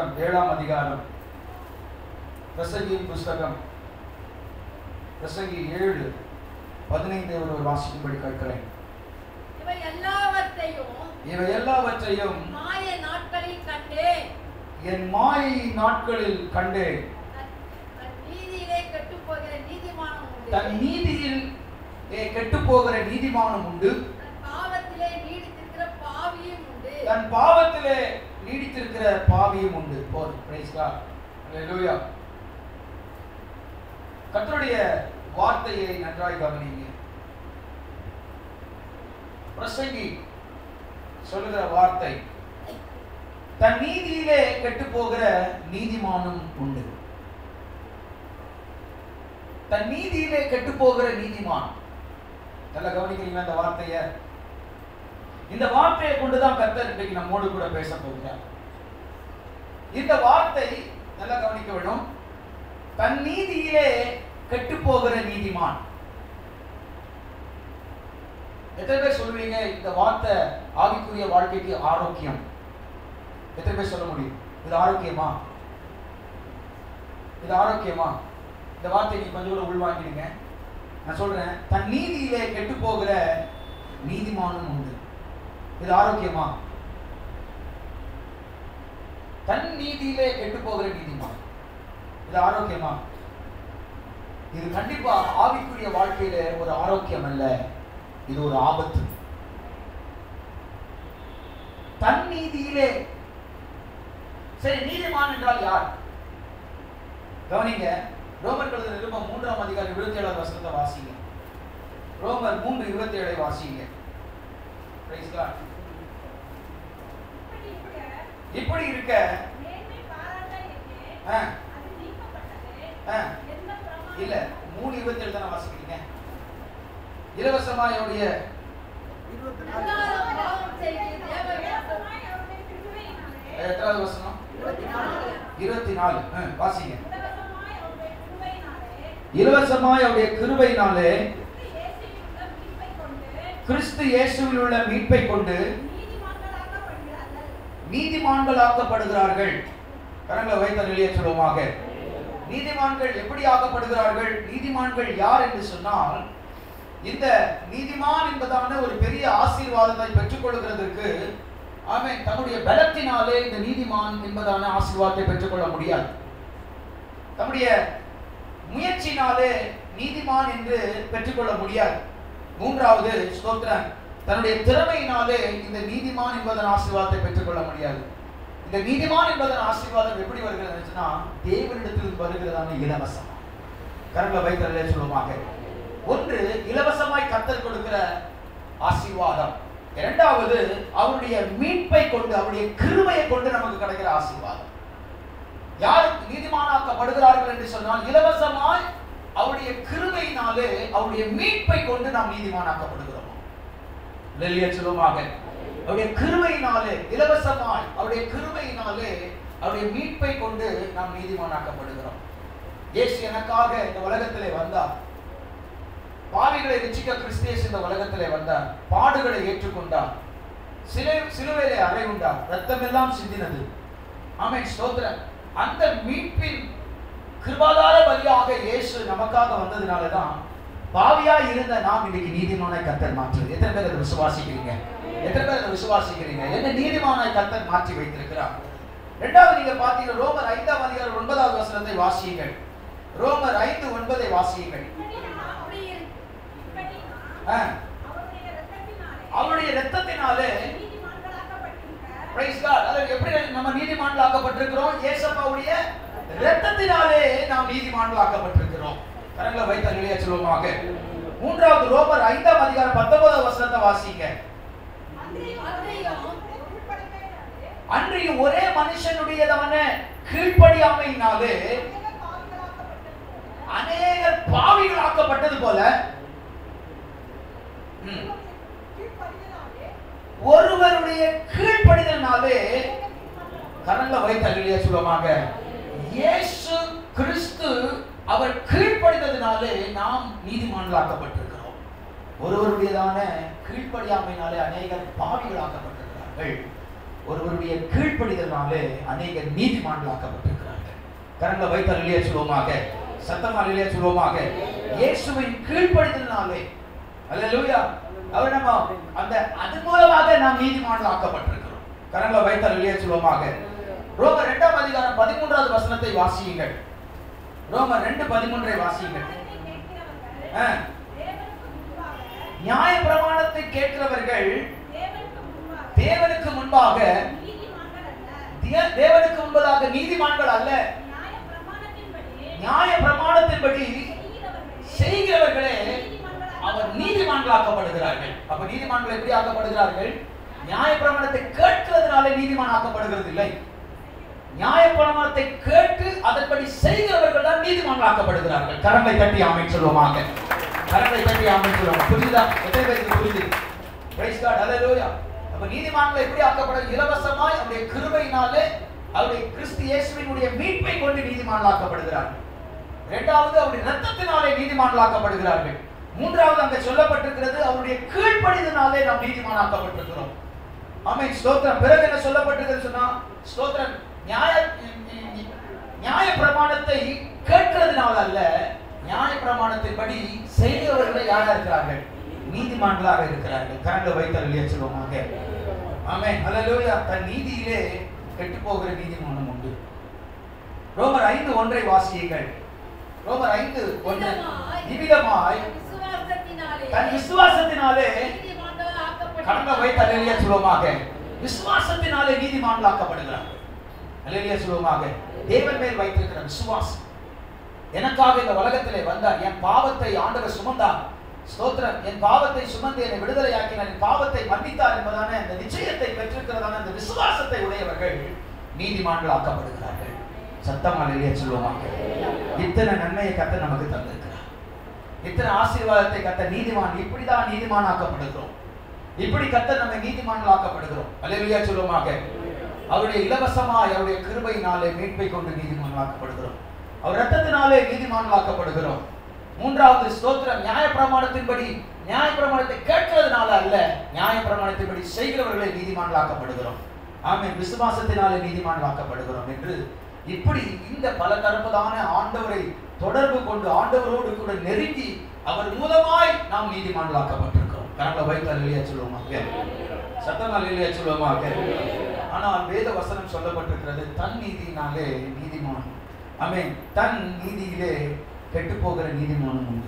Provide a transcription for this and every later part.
புஸ்தகம் ஏழாம் அதிகாரம் பிரசங்கியின் புஸ்தகம் பிரசங்கி ஏழு பதினைந்து ஒருவர் வாசிக்கும்படி கேட்கிறேன் இவை எல்லாவற்றையும் இவை எல்லாவற்றையும் மாய நாட்களில் கண்டேன் என் மாயை நாட்களில் கண்டேன் தன் தன் நீதியிலே கெட்டுப் போகிற நீதிமானம் உண்டு தன் நீதியில் கெட்டு போகிற நீதிமானம் உண்டு தன் பாவத்திலே நீடித்திருக்கிற பாவியும் உண்டு தன் பாவத்திலே நீடித்திருக்கிற பாவியும் உண்டு போதும் பிரைஸ் காட் ஹalleluya கர்த்தருடைய வார்த்தையை நன்றாய் கவனிங்க பிரசங்கி சொல்லுகிற வார்த்தை தன் நீதியிலே கெட்டு போகிற நீதிமானும் உண்டு தன் நீதியிலே கெட்டு போகிற நீதிமான் நல்லா கவனிக்கிறீங்களா இந்த வார்த்தையை இந்த வார்த்தையை கொண்டுதான் கர்த்தர் இன்றைக்கு நம்மோடு கூட பேச போகிறார் இந்த வார்த்தை நல்லா கவனிக்க வேண்டும் தன் நீதியிலே கெட்டு போகிற நீதிமான் எத்தனை பேர் சொல்லுவீங்க இந்த வார்த்தை ஆவிக்குரிய வாழ்க்கைக்கு ஆரோக்கியம் எத்தனை பேர் சொல்ல முடியும் இது ஆரோக்கியமா இது ஆரோக்கியமா இந்த வார்த்தை நீ கொஞ்சம் கூட உள்வாங்கிடுங்க நான் சொல்றேன் தன் நீதியிலே கெட்டு போகிற நீதிமானும் உண்டு இது ஆரோக்கியமா தன் நீதியிலே கெட்டு போகிற நீதிமான் இது ஆரோக்கியமா இது கண்டிப்பா ஆவிக்குரிய வாழ்க்கையில ஒரு ஆரோக்கியம் அல்ல இது ஒரு ஆபத்து தன் நீதியிலே சரி நீதிமான் என்றால் யார் கவனிங்க ரோமர் கழுத நிருபம் மூன்றாம் அதிகாரம் இருபத்தி ஏழாவது வசனத்தை வாசிங்க ரோமர் மூன்று இருபத்தி ஏழை வாசிங்க Praise God. இப்படி இருக்க, இப்படி இருக்க மேன்மை பாராட்ட எண்ணே, ஆ, அது நீக்கப்பட்டது. ஆ, எந்த பிரமாணமும் இல்ல மூணு இருபத்தி ஏழு தானே வாசிக்கிறீங்க இலவசமாயுடைய எல்லாரும் பாவம் செய்து தேவ இலவசமாய் அவருடைய கிருபையினாலே, எத்தனாவது வசனம் இருபத்தி நாலு இருபத்தி நாலு ஆ, வாசிங்க இலவசமாய் அவருடைய கிருபையினாலே, இலவசமாய் அவருடைய கிருபையினாலே கிறிஸ்து இயேசுவில் உள்ள மீட்பைக் கிறிஸ்து இயேசுவில் உள்ள மீட்பை கொண்டு கொண்டு நீதிமான்களாக்கப்படுகிறார்கள். நீதிமான்களாக்கப்படுகிறார்கள் கரங்களை வைத்த நிலையை சொல்லுவோமாக நீதிமான்கள் எப்படி ஆக்கப்படுகிறார்கள் நீதிமான்கள் யார் என்று சொன்னால் இந்த நீதிமான் என்பதான ஒரு பெரிய ஆசீர்வாதத்தை பெற்றுக்கொள்கிறதற்கு ஆமென் தன்னுடைய பலத்தினாலே இந்த நீதிமான் என்பதான ஆசீர்வாதத்தை பெற்றுக்கொள்ள முடியாது தம்முடைய முயற்சினாலே நீதிமான் என்று பெற்றுக்கொள்ள முடியாது மூன்றாவது ஸ்தோத்திரம் தன்னுடைய திறமையினாலே இந்த நீதிமான் என்பதன் ஆசீர்வாதத்தை பெற்றுக்கொள்ள முடியாது இந்த நீதிமான் என்பதன் ஆசீர்வாதம் எப்படி வருகிறதுன்னா தேவனிடத்தில் வருகிறதான இலவசம் கரங்களை வைத்தலே சொல்லுவாங்க ஒன்று இலவசமாய் கத்தர் கொடுக்கிற ஆசீர்வாதம் இரண்டாவது அவருடைய மீட்பை கொண்டு அவருடைய கிருபையை கொண்டு நமக்கு கிடைக்கிற ஆசீர்வாதம் யார் நீதிமானாக்கப்படுகிறார்கள் என்று சொன்னால் இலவசமாய் அவருடைய கிருபையினாலே அவருடைய மீட்பை கொண்டு நாம் நீதிமானாக்கப்படுகிறோம் லெல்லிய சொல்லுவாங்க அவருடைய கிருபையினாலே இலவசமாய் அவருடைய கிருபையினாலே அவருடைய மீட்பை கொண்டு நாம் நீதிமானாக்கப்படுகிறோம் இயேசு எனக்காக இந்த உலகத்திலே வந்தார் பாவிகளை ரட்சிக்க கிறிஸ்தியஸ் இந்த உலகத்திலே வந்தார் பாடுகளை ஏற்றுக்கொண்டார் சிலை சிலுவையிலே அறை உண்டார் ரத்தமெல்லாம் சிந்தினது ஆமென் ஸ்தோத்திரம் அந்த மீட்பின் கிருபாதார பலியாக இயேசு நமக்காக வந்ததுனால தான் பாவியா இருந்த நாம் இன்னைக்கு நீதிமானாய் கத்தர் மாற்றுது எத்தனை பேர் அதை விசுவாசிக்கிறீங்க எத்தனை பேர் அதை விசுவாசிக்கிறீங்க என்ன நீதிமானாய் கத்தர் மாற்றி வைத்திருக்கிறார் ரெண்டாவது நீங்க பாத்தீங்கன்னா ரோமர் ஐந்தாம் அதிகாரம் ஒன்பதாவது வசனத்தை வாசியுங்கள் ரோமர் ஐந்து ஒன்பதை வாசியுங்கள் இப்படி நாம் அப்படி இரு- இப்படி நாம் ஆ, அவருடைய இரத்தத்தினாலே அவருடைய இரத்தத்தினாலே நீதிமான்களாக்கப்பட்டிருக்க பிரைஸ் காட் அதாவது எப்படி நம்ம நீதிமான்கள் ஆக்கப்பட்டிருக்கிறோம் ஏசப்பாவுடைய இரத்தத்தினாலே நாம் நீதிமான்கள் ஆக்கப்பட்டிருக்கிறோம் கரங்களை வைத்த நிலையை சொல்லுவோமாக மூன்றாவது ரோமர் ஐந்தாம் அதிகாரம் பத்தொன்பதாவது வசனத்தை வாசிங்க அன்றையும் அன்றையும் உட்படுக்கையினாலே அன்றையும் ஒரே மனுஷனுடையதான கீழ்ப்படியாமையினாலே அநேகர் பாவிகளாக்கப்பட்டது போல அநேகர் பாவிகளாக்கப்பட்டது போல ம், கீழ்ப்படிதலாலே ஒருவருடைய கீழ்ப்படிதல்னாலே கரங்களை வைத்த நிலையை சொல்லுவாங்க இயேசு கிறிஸ்து அவர் கீழ்ப்படிந்ததினாலே நாம் நீதிமான்களாக்கப்பட்டிருக்கிறோம் ஒருவருடையதான கீழ்ப்படியாமையினாலே அநேகர் பாவிகளாக்கப்பட்டிருக்கிறார்கள் ஒருவருடைய கீழ்ப்படிதலாலே அநேக நீதிமான்களாக்கப்பட்டிருக்கிறார்கள் கரங்களை வைத்த நிலைய சொல்லுவோமாக சத்தமா நிலைய சொல்லுவோமாக இயேசுவின் கீழ்ப்படிதலினாலே அல்லேலூயா அவர் நம்ம அந்த அது மூலமாக நாம் நீதிமான்களாக்கப்பட்டிருக்கிறோம் கரங்களை வைத்த நிலைய சொல்லுவோமாக ரோமர் இரண்டாம் அதிகாரம் பதிமூன்றாவது வசனத்தை வாசியுங்கள் ரோமர் ரெண்டு பதிமூன்றை வாசியுங்கள் கேட்கிறவர்கள் ஆ. தேவனுக்கு முன்பாக நியாய பிரமாணத்தை கேட்கிறவர்கள் தேவனுக்கு முன்பாக தேவனுக்கு முன்பாக நீதிமான்கள் அல்ல தே- தேவனுக்கு முன்பதாக நீதிமான்கள் அல்ல நியாய பிரமாணத்தின்படி நியாய பிரமாணத்தின்படி செய்கிறவர்களே செய்கிறவர்களே நீதிமான்களாக அவர் நீதிமான்களாக்கப்படுகிறார்கள் அப்ப நீதிமான்கள் எப்படி ஆக்கப்படுகிறார்கள் நியாய பிரமாணத்தை கேட்கிறதுனால நீதிமான் ஆக்கப்படுகிறது இல்லை நியாய பிரமாணத்தை கேட்டு அதன்படி செய்கிறவர்கள் தான் நீதிமான்களாக்கப்படுகிறார்கள் கரங்களை தட்டி ஆமை சொல்லுவோமாக கரங்களை தட்டி ஆமை சொல்லுவோம் புரியுதா எத்தனை பேருக்கு புரியுது பிரைஸ் காட் ஹalleluya அப்ப நீதிமான்கள் எப்படி ஆக்கப்பட இலவசமாய் அவருடைய கிருபையினாலே அவருடைய கிறிஸ்து இயேசுவினுடைய மீட்பை கொண்டு நீதிமான்களாக்கப்படுகிறார்கள் இரண்டாவது அவருடைய ரத்தத்தினாலே நீதிமான்களாக்கப்படுகிறார்கள் மூன்றாவது அங்க சொல்லப்பட்டிருக்கிறது அவருடைய கீழ்ப்படிதனாலே நாம் நீதிமானாக்கப்பட்டிருக்கிறோம் ஆமென் ஸ்தோத்திரம் பிறகு என்ன சொல்லப்பட்டிருக்கிறது சொன்னா ஸ்தோத்திரம் நியாய நியாய பிரமாணத்தை கேட்கிறதுனால அல்ல நியாய பிரமாணத்தின்படி செய்கிறவர்கள் யாரா இருக்கிறார்கள் நீதிமான்களாக இருக்கிறார்கள் கரங்க வைத்தல் இல்லையா சொல்லுவாங்க ஆமென் ஹalleluya தன் நீதியிலே கெட்டு போகிற நீதிமானம் உண்டு ரோமர் ஐந்து ஒன்றை வாசியுங்கள் ரோமர் ஐந்து ஒன்று இவ்விதமாய் விசுவாசத்தினாலே தன் விசுவாசத்தினாலே நீதிமான்கள் ஆக்கப்பட்டு கடந்த வைத்த அலையிலியா சொல்லுவோமாக விசுவாசத்தினாலே நீதிமான்களாக்கப்படுகிறார்கள் அலையிலியா சொல்லுவோமாக தேவன் மேல் வைத்திருக்கிற விசுவாசம் எனக்காக இந்த உலகத்திலே வந்தார் என் பாவத்தை ஆண்டவர் சுமந்தார் ஸ்தோத்திரம் என் பாவத்தை சுமந்து என்னை விடுதலையாக்கினார் என் பாவத்தை மன்னித்தார் என்பதான அந்த நிச்சயத்தை பெற்றிருக்கிறதான அந்த விசுவாசத்தை உடையவர்கள் நீதிமான்களாக்கப்படுகிறார்கள் சத்தமா இல்லையா சொல்லுவாங்க இத்தனை நன்மையை கத்த நமக்கு தந்திருக்கிறார் இத்தனை ஆசீர்வாதத்தை கத்த நீதிமான் இப்படிதான் நீதிமானாக்கப்படுகிறோம் இப்படி கத்த நம்ம நீதிமான்களாக்கப்படுகிறோம் அல்லேலூயா சொல்லுவோமாக அவருடைய இலவசமாய் அவருடைய கிருபையினாலே மீட்பை கொண்டு நீதிமான்களாக்கப்படுகிறோம் அவர் ரத்தத்தினாலே நீதிமான்களாக்கப்படுகிறோம் மூன்றாவது ஸ்தோத்திரம் நியாய பிரமாணத்தின்படி நியாய பிரமாணத்தை கேட்கிறதுனால அல்ல நியாய பிரமாணத்தின்படி செய்கிறவர்களை நீதிமான்களாக்கப்படுகிறோம் ஆமென் விசுவாசத்தினாலே நீதிமான்களாக்கப்படுகிறோம் என்று இப்படி இந்த பல தரப்பதான ஆண்டவரை தொடர்பு கொண்டு ஆண்டவரோடு கூட நெருங்கி அவர் மூலமாய் நாம் நீதிமான்களாக்கப்பட்டிருக்கிறோம் கரங்களை வைத்து அல்லையா சொல்லுவோமாக சத்தமா இல்லையா சொல்லுவோமாக ஆனால் வேத வசனம் சொல்லப்பட்டிருக்கிறது தன் நீதியினாலே நீதிமான் ஆமென் தன் நீதியிலே கெட்டு போகிற நீதிமானம் உண்டு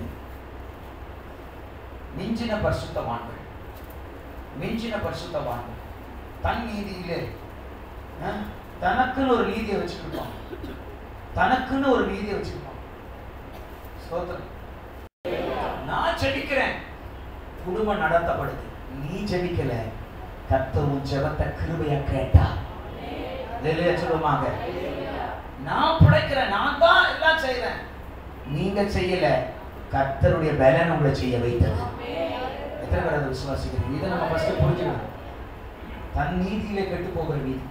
மிஞ்சின பரிசுத்தவான்கள் மிஞ்சின பரிசுத்தவான்கள் தன் நீதியிலே அஹ், தனக்குன்னு ஒரு நீதியை வச்சுக்கிட்டோம் தனக்குன்னு ஒரு நீதியை வச்சுக்கிட்டோம் ஸ்தோத்திரம் நான் ஜெபிக்கிறேன் குடும்பம் நடத்தப்படுது நீ ஜெபிக்கல கர்த்தர் உன் ஜெபத்தை கிருபையா கேட்டா இல்லையா சொல்லுவாங்க நான் பிழைக்கிறேன் நான் தான் எல்லாம் செய்றேன் நீங்க செய்யல கர்த்தருடைய பலன் உங்களை செய்ய வைத்தது எத்தனை பேர் அதை விசுவாசிக்கிறீங்க இதை நம்ம ஃபர்ஸ்ட் புரிஞ்சுக்கணும் தன் நீதியிலே கெட்டு போகிற நீதிமான்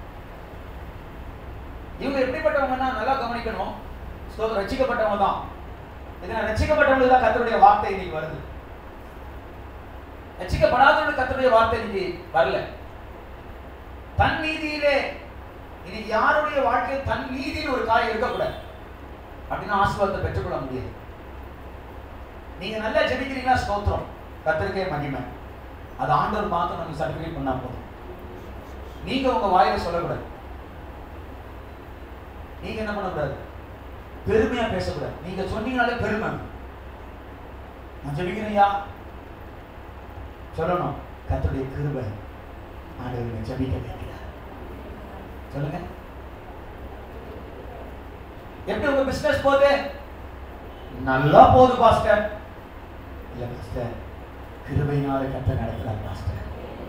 இவங்க எப்படிப்பட்டவங்கன்னா நல்லா கவனிக்கணும் ஸ்தோத்திரம் ரட்சிக்கப்பட்டவங்க தான் இதுல ரட்சிக்கப்பட்டவங்களுக்கு தான் கர்த்தருடைய வார்த்தை இன்னைக்கு வருது ரட்சிக்கப்படாதவங்களுக்கு கர்த்தருடைய வார்த்தை இன்னைக்கு வரல தன் நீதியிலே இன்னைக்கு யாருடைய வாழ்க்கையில் தன் நீதியில் ஒரு காரியம் இருக்கக்கூடாது அப்படின்னு ஆசீர்வாதத்தை பெற்றுக்கொள்ள முடியாது நீங்க நல்லா ஜெபிக்கிறீங்களா ஸ்தோத்திரம் கர்த்தருக்கே மகிமை அது ஆண்டவர் பார்த்து நமக்கு சர்டிஃபிகேட் பண்ணா போதும் நீங்க உங்க வாயில சொல்லக்கூடாது நீங்க என்ன பண்ணக்கூடாது பெருமையா பேசக்கூடாது நீங்க சொன்னீங்கனாலே பெருமை நான் ஜெபிக்கிறேன்யா சொல்லணும் கர்த்தருடைய கிருபை ஆண்டவர் ஜெபிக்க வைக்கிறார் சொல்லுங்க எப்படி உங்க பிசினஸ் போகுது நல்லா போகுது பாஸ்டர் இல்ல பாஸ்டர் கிருபையினால கத்த நடக்கிறார் பாஸ்டர்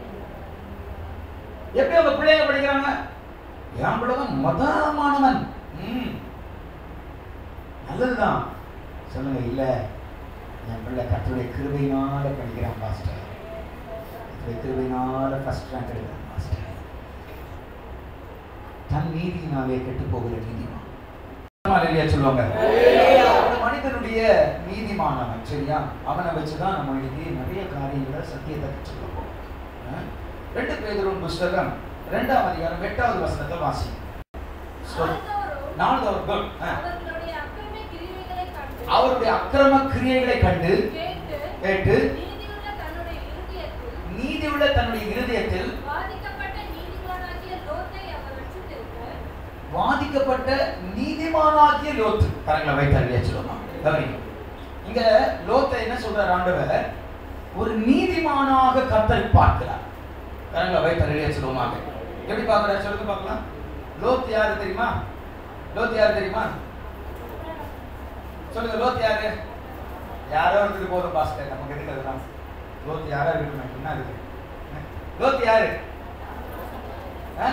எப்படி உங்க பிள்ளைங்க படிக்கிறாங்க என் பிள்ளை தான் மதமானவன் ம் நல்லதுதான் சொல்லுங்க இல்ல என் பிள்ளை கத்தருடைய கிருபையினால படிக்கிறான் பாஸ்டர் கத்தருடைய கிருபையினால ஃபர்ஸ்ட் ரேங்க் எடுக்கிறான் பாஸ்டர் தன் நீதியினாலே கெட்டு போகிற நீதிமான் இல்லையா சொல்லுவாங்க ஒரு மனிதனுடைய நீதிமானவன் சரியா அவனை வச்சுதான் நம்ம இன்னைக்கு நிறைய காரியங்களை சத்தியத்தை கற்றுக்கணும் ரெண்டு பேதரும் புஸ்தகம் ரெண்டாம் அதிகாரம் எட்டாவது வசனத்தை வாசி நாள்தோறும் நாள்தோறும் good. ஆ. அவர்களுடைய அக்கிரம கிரியைகளைக் கண்டு அவருடைய அக்கிரம கிரியைகளை கண்டு கேட்டு கேட்டு நீதியுள்ள தன்னுடைய இருதயத்தில் நீதியுள்ள தன்னுடைய இருதயத்தில் பாதிக்கப்பட்ட நீதிமானாகிய லோத்தை அவர் ரட்சித்திருக்க வாதிக்கப்பட்ட நீதிமானாகிய லோத்து கரங்களை வைத்து அறிய சொல்லுவாங்க கவனிங்க இங்க லோத்தை என்ன சொல்றார் ஆண்டவர் ஒரு நீதிமானாக கத்தர் பார்க்கிறார் கரங்களை வைத்து அறிய சொல்லுவாங்க எப்படி பார்க்கிறார் சொல்லுங்க பார்க்கலாம் லோத் யாரு தெரியுமா லோத் யாரு தெரியுமா சொல்லுங்க லோத் யாரு யாரோ இருந்துட்டு போதும் பாஸ்டர் நமக்கு எதுக்கு அதெல்லாம் லோத் யாரா இருக்கணும் என்ன இருக்கு லோத் யாரு ஆ?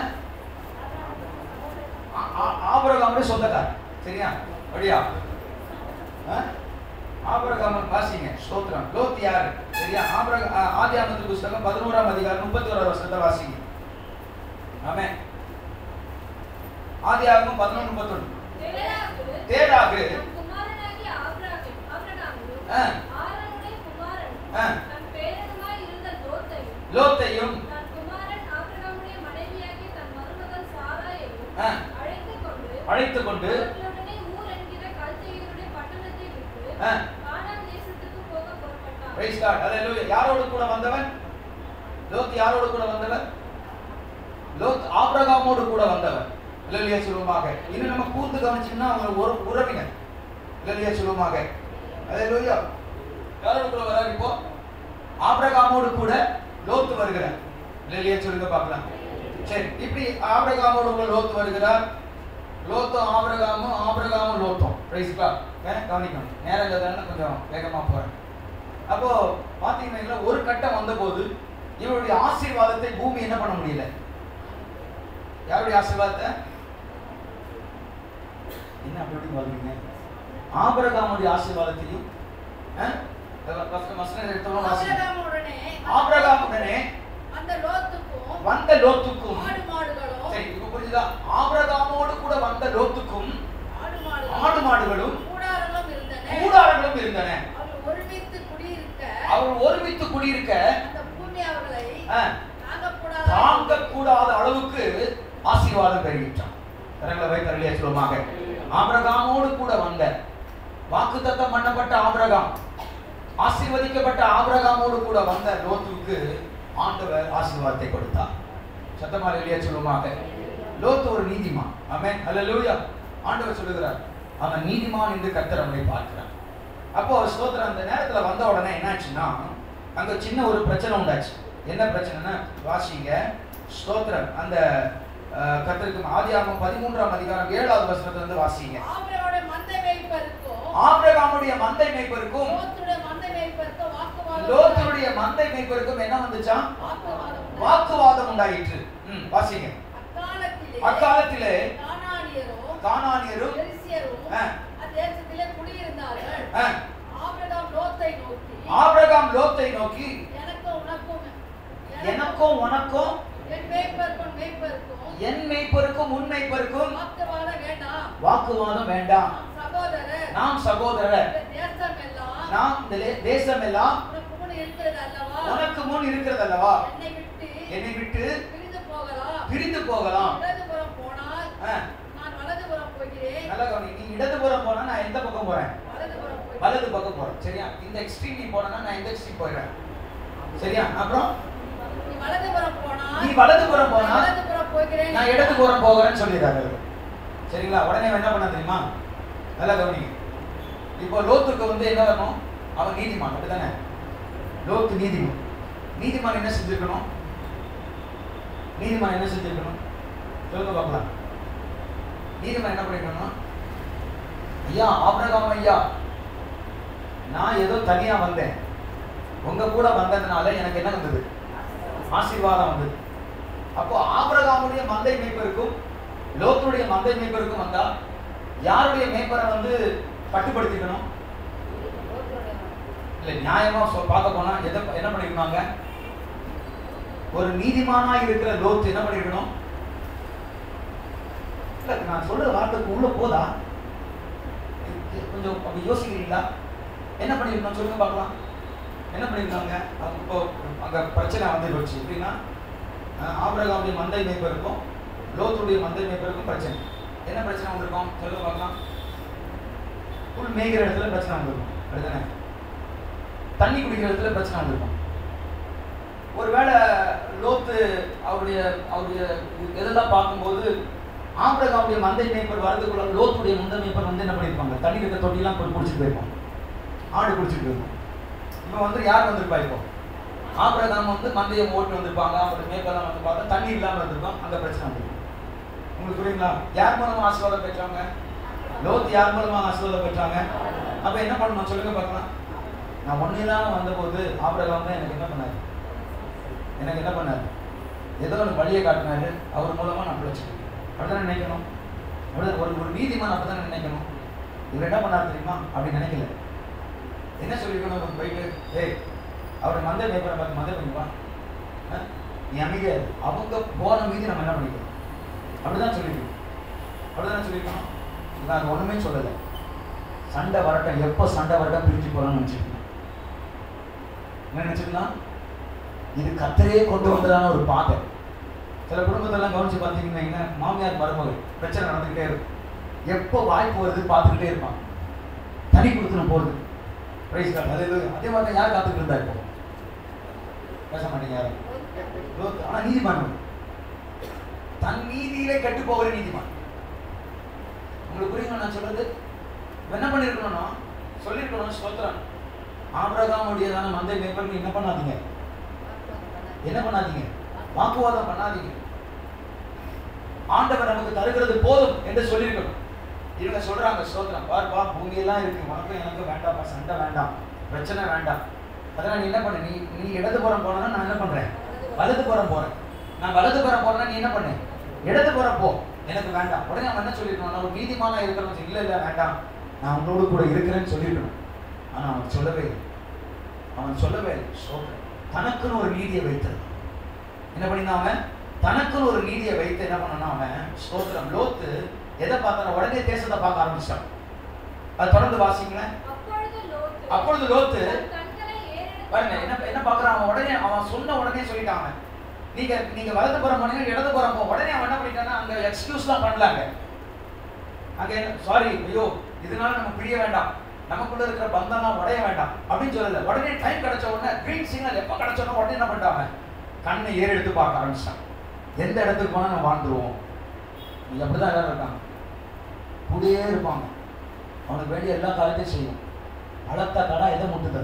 ஆ- ஆ- ஆபிரகாமுடைய சொந்தக்காரர் சரியா அப்படியா ஆ? ஆபிரகாமன் வாசிங்க ஸ்தோத்திரம் லோத் யாரு சரியா ஆபிரக ஆ- ஆதியாகமத்து புஸ்தகம் பதினோராம் அதிகாரம் முப்பத்தி ஓராவது வருஷத்தை வாசிங்க ஆமே ஆதியாகமம் பதினொன்று முப்பத்தொன்று தேடாகு தேடாகு தன் குமாரனாகிய ஆபிரகாம் ஆபிரகாமும் ஆ. ஆரோனுடைய குமாரன் ஆ. தன் பேரனுமாய் இருந்த லோத்தையும் லோத்தையும் தன் குமாரன் ஆபிரகாமுடைய மனைவியாகிய தன் மருமகள் சாராயையும் ஆ. அழைத்துக் கொண்டு அழைத்துக் கொண்டு அவர்களுடனே ஊர் என்கிற கல்தேயருடைய பட்டணத்தை விட்டு ஆ. கானான் தேசத்துக்கு போக புறப்பட்டான் பிரைஸ் காட் ஹalleluya யாரோடு கூட வந்தவன் லோத் யாரோடு கூட வந்தவன் லோத் ஆபிரகாமோடு கூட வந்தவன் ஹalleluya சொல்லுவாங்க இன்னும் நம்ம கூர்ந்து கவனிச்சோம்னா அவங்க ஒரு உறவினர் ஹalleluya சொல்லுவாங்க ஹalleluya யாரோடு கூட வராரு இப்போ ஆபிரகாமோடு கூட லோத் வருகிறார் ஹalleluya சொல்லுங்க பார்க்கலாம் சரி இப்படி ஆபிரகாமோடு கூட லோத் வருகிறார் லோத்தும் ஆபிரகாமும் ஆபிரகாமும் லோத்தும் பிரைஸ் காட் கவனிக்கணும் நேரம் இல்லாதனால கொஞ்சம் வேகமா போறேன் அப்போ பாத்தீங்கன்னா ஒரு கட்டம் வந்தபோது இவருடைய ஆசீர்வாதத்தை பூமி என்ன பண்ண முடியல யாருடைய ஆசீர்வாதத்தை என்ன அப்படி இப்படி பாக்குறீங்க ஆபிரகாமுடைய ஆசீர்வாதத்தையும் ஆ? வசனம் வசனம் எடுத்தோம் வாசிங்க. ஆபிரகாமுடனே ஆபிரகாமுடனே அந்த லோத்துக்கும் வந்த லோத்துக்கும் ஆடு மாடுகளும் சரி இப்ப புரியுதா ஆபிரகாமோடு கூட வந்த லோத்துக்கும் ஆடு ஆடு மாடுகளும் மாடுகளும் கூடாரங்களும் இருந்தன கூடாரங்களும் இருந்தன அவர்கள் ஒருமித்து குடியிருக்க அவர் ஒருமித்து குடியிருக்க அந்த பூமி அவர்களை ஆ, தாங்கக்கூடாத தாங்கக்கூடாத அளவுக்கு ஆசீர்வாதம் பெருகிட்டான் கரங்களை வைத்து அருளிய சொல்லுவாங்க ஆபிரகாமோடு கூட வந்த வாக்குத்தத்தம் பண்ணப்பட்ட ஆபிரகாம் ஆசீர்வதிக்கப்பட்ட ஆபிரகாமோடு கூட வந்த லோத்துவுக்கு ஆண்டவர் ஆசீர்வாதத்தை கொடுத்தார் சத்தமா இல்லையா சொல்லுவாங்க லோத்து ஒரு நீதிமான் ஆமென் அல்லேலூயா ஆண்டவர் சொல்லுகிறார் அவன் நீதிமான் என்று கர்த்தர் அவனை பார்க்கிறார் அப்போ ஸ்தோத்திரம் அந்த நேரத்துல வந்த உடனே என்னாச்சுன்னா அங்க சின்ன ஒரு பிரச்சனை உண்டாச்சு என்ன பிரச்சனைன்னா வாசிங்க ஸ்தோத்திரம் அந்த அஹ், கர்த்தருக்கு ஆதியாகமம் பதிமூன்றாம் அதிகாரம் ஏழாவது வசனத்துல இருந்து வாசிங்க ஆபிரகாமுடைய மந்தை மேய்ப்பருக்கும் ஆபிரகாமுடைய மந்தை மேய்ப்பருக்கும் லோத்துடைய மந்தை மேய்ப்பருக்கும் வாக்குவாதம் லோத்துடைய மந்தை மேய்ப்பருக்கும் என்ன வந்துச்சாம் வாக்குவாதம் உண்டாயிற்று. வாக்குவாதம் உண்டாயிற்று ம் வாசிங்க அக்காலத்திலே அக்காலத்திலே கானானியரும் கானானியரும் பெரிசியரும் ஆ, அத்தேசத்திலே குடியிருந்தார்கள் ஆ, ஆபிரகாம் லோத்தை நோக்கி ஆபிரகாம் லோத்தை நோக்கி எனக்கும் உனக்கும் எனக்கும் உனக்கும் என் மேய்ப்பருக்கும் மேய்ப்பருக்கும் என் மேய்ப்பருக்கும் உன் மேய்ப்பருக்கும் வாக்குவாதம் வேண்டாம் வாக்குவாதம் வேண்டாம் நாம் சகோதரர் நாம் சகோதரர் இந்த தேசம் எல்லாம் நாம் இந்த லே- தேசம் எல்லாம் உனக்கு முன் இருக்கிறது அல்லவா உனக்கு முன் இருக்கிறது அல்லவா என்னை விட்டு என்னை விட்டு பிரிந்து போகலாம் பிரிந்து போகலாம் இடதுபுறம் போனால் ஆ, நான் வலதுபுறம் போகிறேன் நல்லா கவனி நீ இடதுபுறம் போனா நான் எந்த பக்கம் போறேன் வலதுபுறம் போகிறேன் வலது பக்கம் போறேன் சரியா இந்த எக்ஸ்ட்ரீம் நீ போனா நான் இந்த எக்ஸ்ட்ரீம் போயிடுறேன் சரியா அப்புறம் நீ வலதுபுறம் போனால் நீ வலதுபுறம் போனா நான் வலதுபுறம் போகிறேன் நான் இடதுபுறம் போகிறேன்னு சொல்லிடுறாரு அவரு. சரிங்களா உடனே அவன் என்ன பண்ண தெரியுமா நல்லா கவனிங்க இப்போ லோத்துக்கு வந்து என்ன வரணும் அவன் நீதிமான் அப்படிதானே லோத்து நீதிமான் நீதிமான் என்ன செஞ்சிருக்கணும் நீதிமான் என்ன செஞ்சிருக்கணும் சொல்லுங்க பார்க்கலாம் நீதிமான் என்ன பண்ணிருக்கணும் ஐயா ஆபிரகாம் ஐயா நான் ஏதோ தனியா வந்தேன் உங்க கூட வந்ததுனால எனக்கு என்ன வந்தது ஆசீர்வாதம் வந்தது அப்போ ஆபிரகாமுடைய மந்தை மேய்ப்பருக்கும் லோத்துடைய மந்தை மேய்ப்பருக்கும் வந்தா யாருடைய மேய்ப்பரை வந்து கட்டுப்படுத்திக்கணும் இல்ல நியாயமா சொல் பார்க்க போனா எதை என்ன பண்ணிருக்காங்க ஒரு நீதிமானா இருக்கிற லோத்து என்ன பண்ணிருக்கணும் இல்ல நான் சொல்ற வார்த்தைக்கு உள்ள போதா இது கொஞ்சம் அப்படி யோசிக்கிறீங்களா என்ன பண்ணிருக்கணும் சொல்லுங்க பார்க்கலாம் என்ன பண்ணிருக்காங்க அப்போ அங்க பிரச்சனை வந்து போச்சு எப்படின்னா அஹ் ஆபிரகாமுடைய மந்தை மேய்ப்பருக்கும் லோத்துடைய மந்தை மேய்ப்பருக்கும் பிரச்சனை என்ன பிரச்சனை வந்திருக்கும் சொல்லுங்க பார்க்கலாம் புல் மேய்கிற இடத்துல பிரச்சனை வந்திருக்கும் அப்படிதானே தண்ணி குடிக்கிற இடத்துல பிரச்சனை வந்திருக்கும் ஒருவேளை லோத்து அவருடைய அவருடைய இதெல்லாம் பார்க்கும்போது ஆபிரகாமுடைய மந்தை மேய்ப்பர் வரதுக்குள்ள லோத்துடைய மந்தை மேய்ப்பர் வந்து என்ன பண்ணியிருப்பாங்க தண்ணி இருக்க தொட்டிலாம் போய் குடிச்சிட்டு போயிருப்பாங்க ஆடு குடிச்சிட்டு போயிருப்பாங்க இப்போ வந்து யார் வந்திருப்பா இப்போ ஆபிரகாம் வந்து மந்தையை ஓட்டு வந்திருப்பாங்க அவருடைய மேய்ப்பெல்லாம் வந்து பார்த்தா தண்ணி இல்லாமல் வந்திருப்பாங்க அங்கே பிரச்சனை வந்திருக்கும் உங்களுக்கு புரியுங்களா யார் மூலமா ஆசீர்வாதம் பெற்றாங்க லோத் யார் மூலமா ஆசீர்வாதம் பெற்றாங்க அப்ப என்ன பண்ணணும் சொல்லுங்க பார்க்கலாம் நான் ஒன்னே தான் வந்தபோது ஆபிரகாம் தான் எனக்கு என்ன பண்ணாரு எனக்கு என்ன பண்ணாரு ஏதோ ஒரு வழியை காட்டினாரு அவர் மூலமா நான் பிழைச்சிருக்கேன் அப்படிதான் நினைக்கணும் அப்படிதான் ஒரு ஒரு நீதிமான் அப்படிதான் நினைக்கணும் இவர் என்ன பண்ணாரு தெரியுமா அப்படி நினைக்கல என்ன சொல்லிருக்கணும் இவங்க போயிட்டு ஏய் அவர் மந்தை பேப்பரை பார்த்து மந்தை பண்ணிப்பா நீ அமைதியா இரு. அவங்க போன மீதி நம்ம என்ன பண்ணிக்கிறோம் அப்படிதான் சொல்லிருக்கோம் அப்படிதான் சொல்லியிருக்கணும் இவன் அது ஒண்ணுமே சொல்லலை சண்டை வரட்டும் எப்போ சண்டை வரட்டும் பிரிஞ்சு போகலாம்னு நினச்சிருக்கோம் என்ன நினச்சிருக்கலாம் இது கத்தரையே கொண்டு வந்ததான ஒரு பாதை சில குடும்பத்தெல்லாம் கவனிச்சு பார்த்தீங்கன்னா மாமியார் மருமகள் பிரச்சனை நடந்துக்கிட்டே இருக்கும் எப்போ வாய்ப்பு வருது பார்த்துக்கிட்டே இருப்பான் தனி கொடுத்துன போகுது பிரைஸ் கார்டு அது இது. அதே மாதிரி தான் யார் காத்துக்கிட்டு இருந்தா இப்போ பேச மாட்டீங்க யாரும் லோத்து. ஆனா நீதிமான் அவன். தன் நீதியிலே கெட்டு போகிற நீதிமான் உங்களுக்கு புரியுமா நான் சொல்றது இவன் என்ன பண்ணிருக்கணும்னா சொல்லிருக்கணும் ஸ்தோத்திரம் ஆபிரகாமுடையதான மந்தை மேய்ப்பர் நீ என்ன பண்ணாதீங்க என்ன பண்ணாதீங்க வாக்குவாதம் பண்ணாதீங்க ஆண்டவர் நமக்கு தருகிறது போதும் என்று சொல்லியிருக்கணும் இவங்க சொல்றாங்க ஸ்தோத்திரம் பார்ப்பா பூமியெல்லாம் இருக்கு உனக்கும் எனக்கும் வேண்டாம்ப்பா சண்டை வேண்டாம் பிரச்சனை வேண்டாம் அதனால நீ என்ன பண்ணு நீ நீ இடதுபுறம் போனா நான் என்ன பண்றேன் வலதுபுறம் போறேன் நான் வலதுபுறம் போறேன்னா நீ என்ன பண்ணு இடதுபுறம் போ எனக்கு வேண்டாம் உடனே அவன் என்ன சொல்லிருக்கணும் நான் ஒரு நீதிமானா இருக்கிறவன் இல்ல இல்ல வேண்டாம் நான் உங்களோடு கூட இருக்கிறேன்னு சொல்லிருக்கணும் ஆனா அவன் சொல்லவே இல்லை அவன் சொல்லவே இல்லை ஸ்தோத்திரம் தனக்குன்னு ஒரு நீதியை வைத்திருந்தான் என்ன பண்ணியிருந்தான் அவன் தனக்குன்னு ஒரு நீதியை வைத்து என்ன பண்ணான் அவன் ஸ்தோத்திரம் லோத்து எதை பார்த்தான உடனே தேசத்தை பார்க்க ஆரம்பிச்சிட்டான் அது தொடர்ந்து வாசிங்களேன் அப்பொழுது லோத்து அப்பொழுது லோத்து தன் கண்களை ஏறெடுத்து பாருங்க என்ன என்ன பார்க்கறான் அவன் உடனே அவன் சொன்ன உடனே சொல்லிட்டான் அவன் நீங்க நீங்க வலது புறம் போனீங்க இடது புறம் போ உடனே அவன் என்ன பண்ணிட்டான்னா அங்க எக்ஸ்கியூஸ்லாம் பண்ணலாங்க அங்க சாரி ஐயோ இதனால நம்ம பிரிய வேண்டாம் நமக்குள்ள இருக்கிற பந்தம்லாம் உடைய வேண்டாம் அப்படின்னு சொல்லல உடனே டைம் கிடைச்ச உடனே கிரீன் சிக்னல் எப்போ கிடைச்ச உடனே உடனே என்ன பண்ணிட்டான் அவன் கண்ணை ஏறு எடுத்து பார்க்க ஆரம்பிச்சான் எந்த இடத்துக்கு போனா நம்ம வாழ்ந்துருவோம் நீ அப்படிதான் எல்லாரும் இருக்காங்க கூடயே இருப்பாங்க அவனுக்கு வேண்டிய எல்லா காரியத்தையும் செய்யும் அழத்தா கடா எதை முட்டுது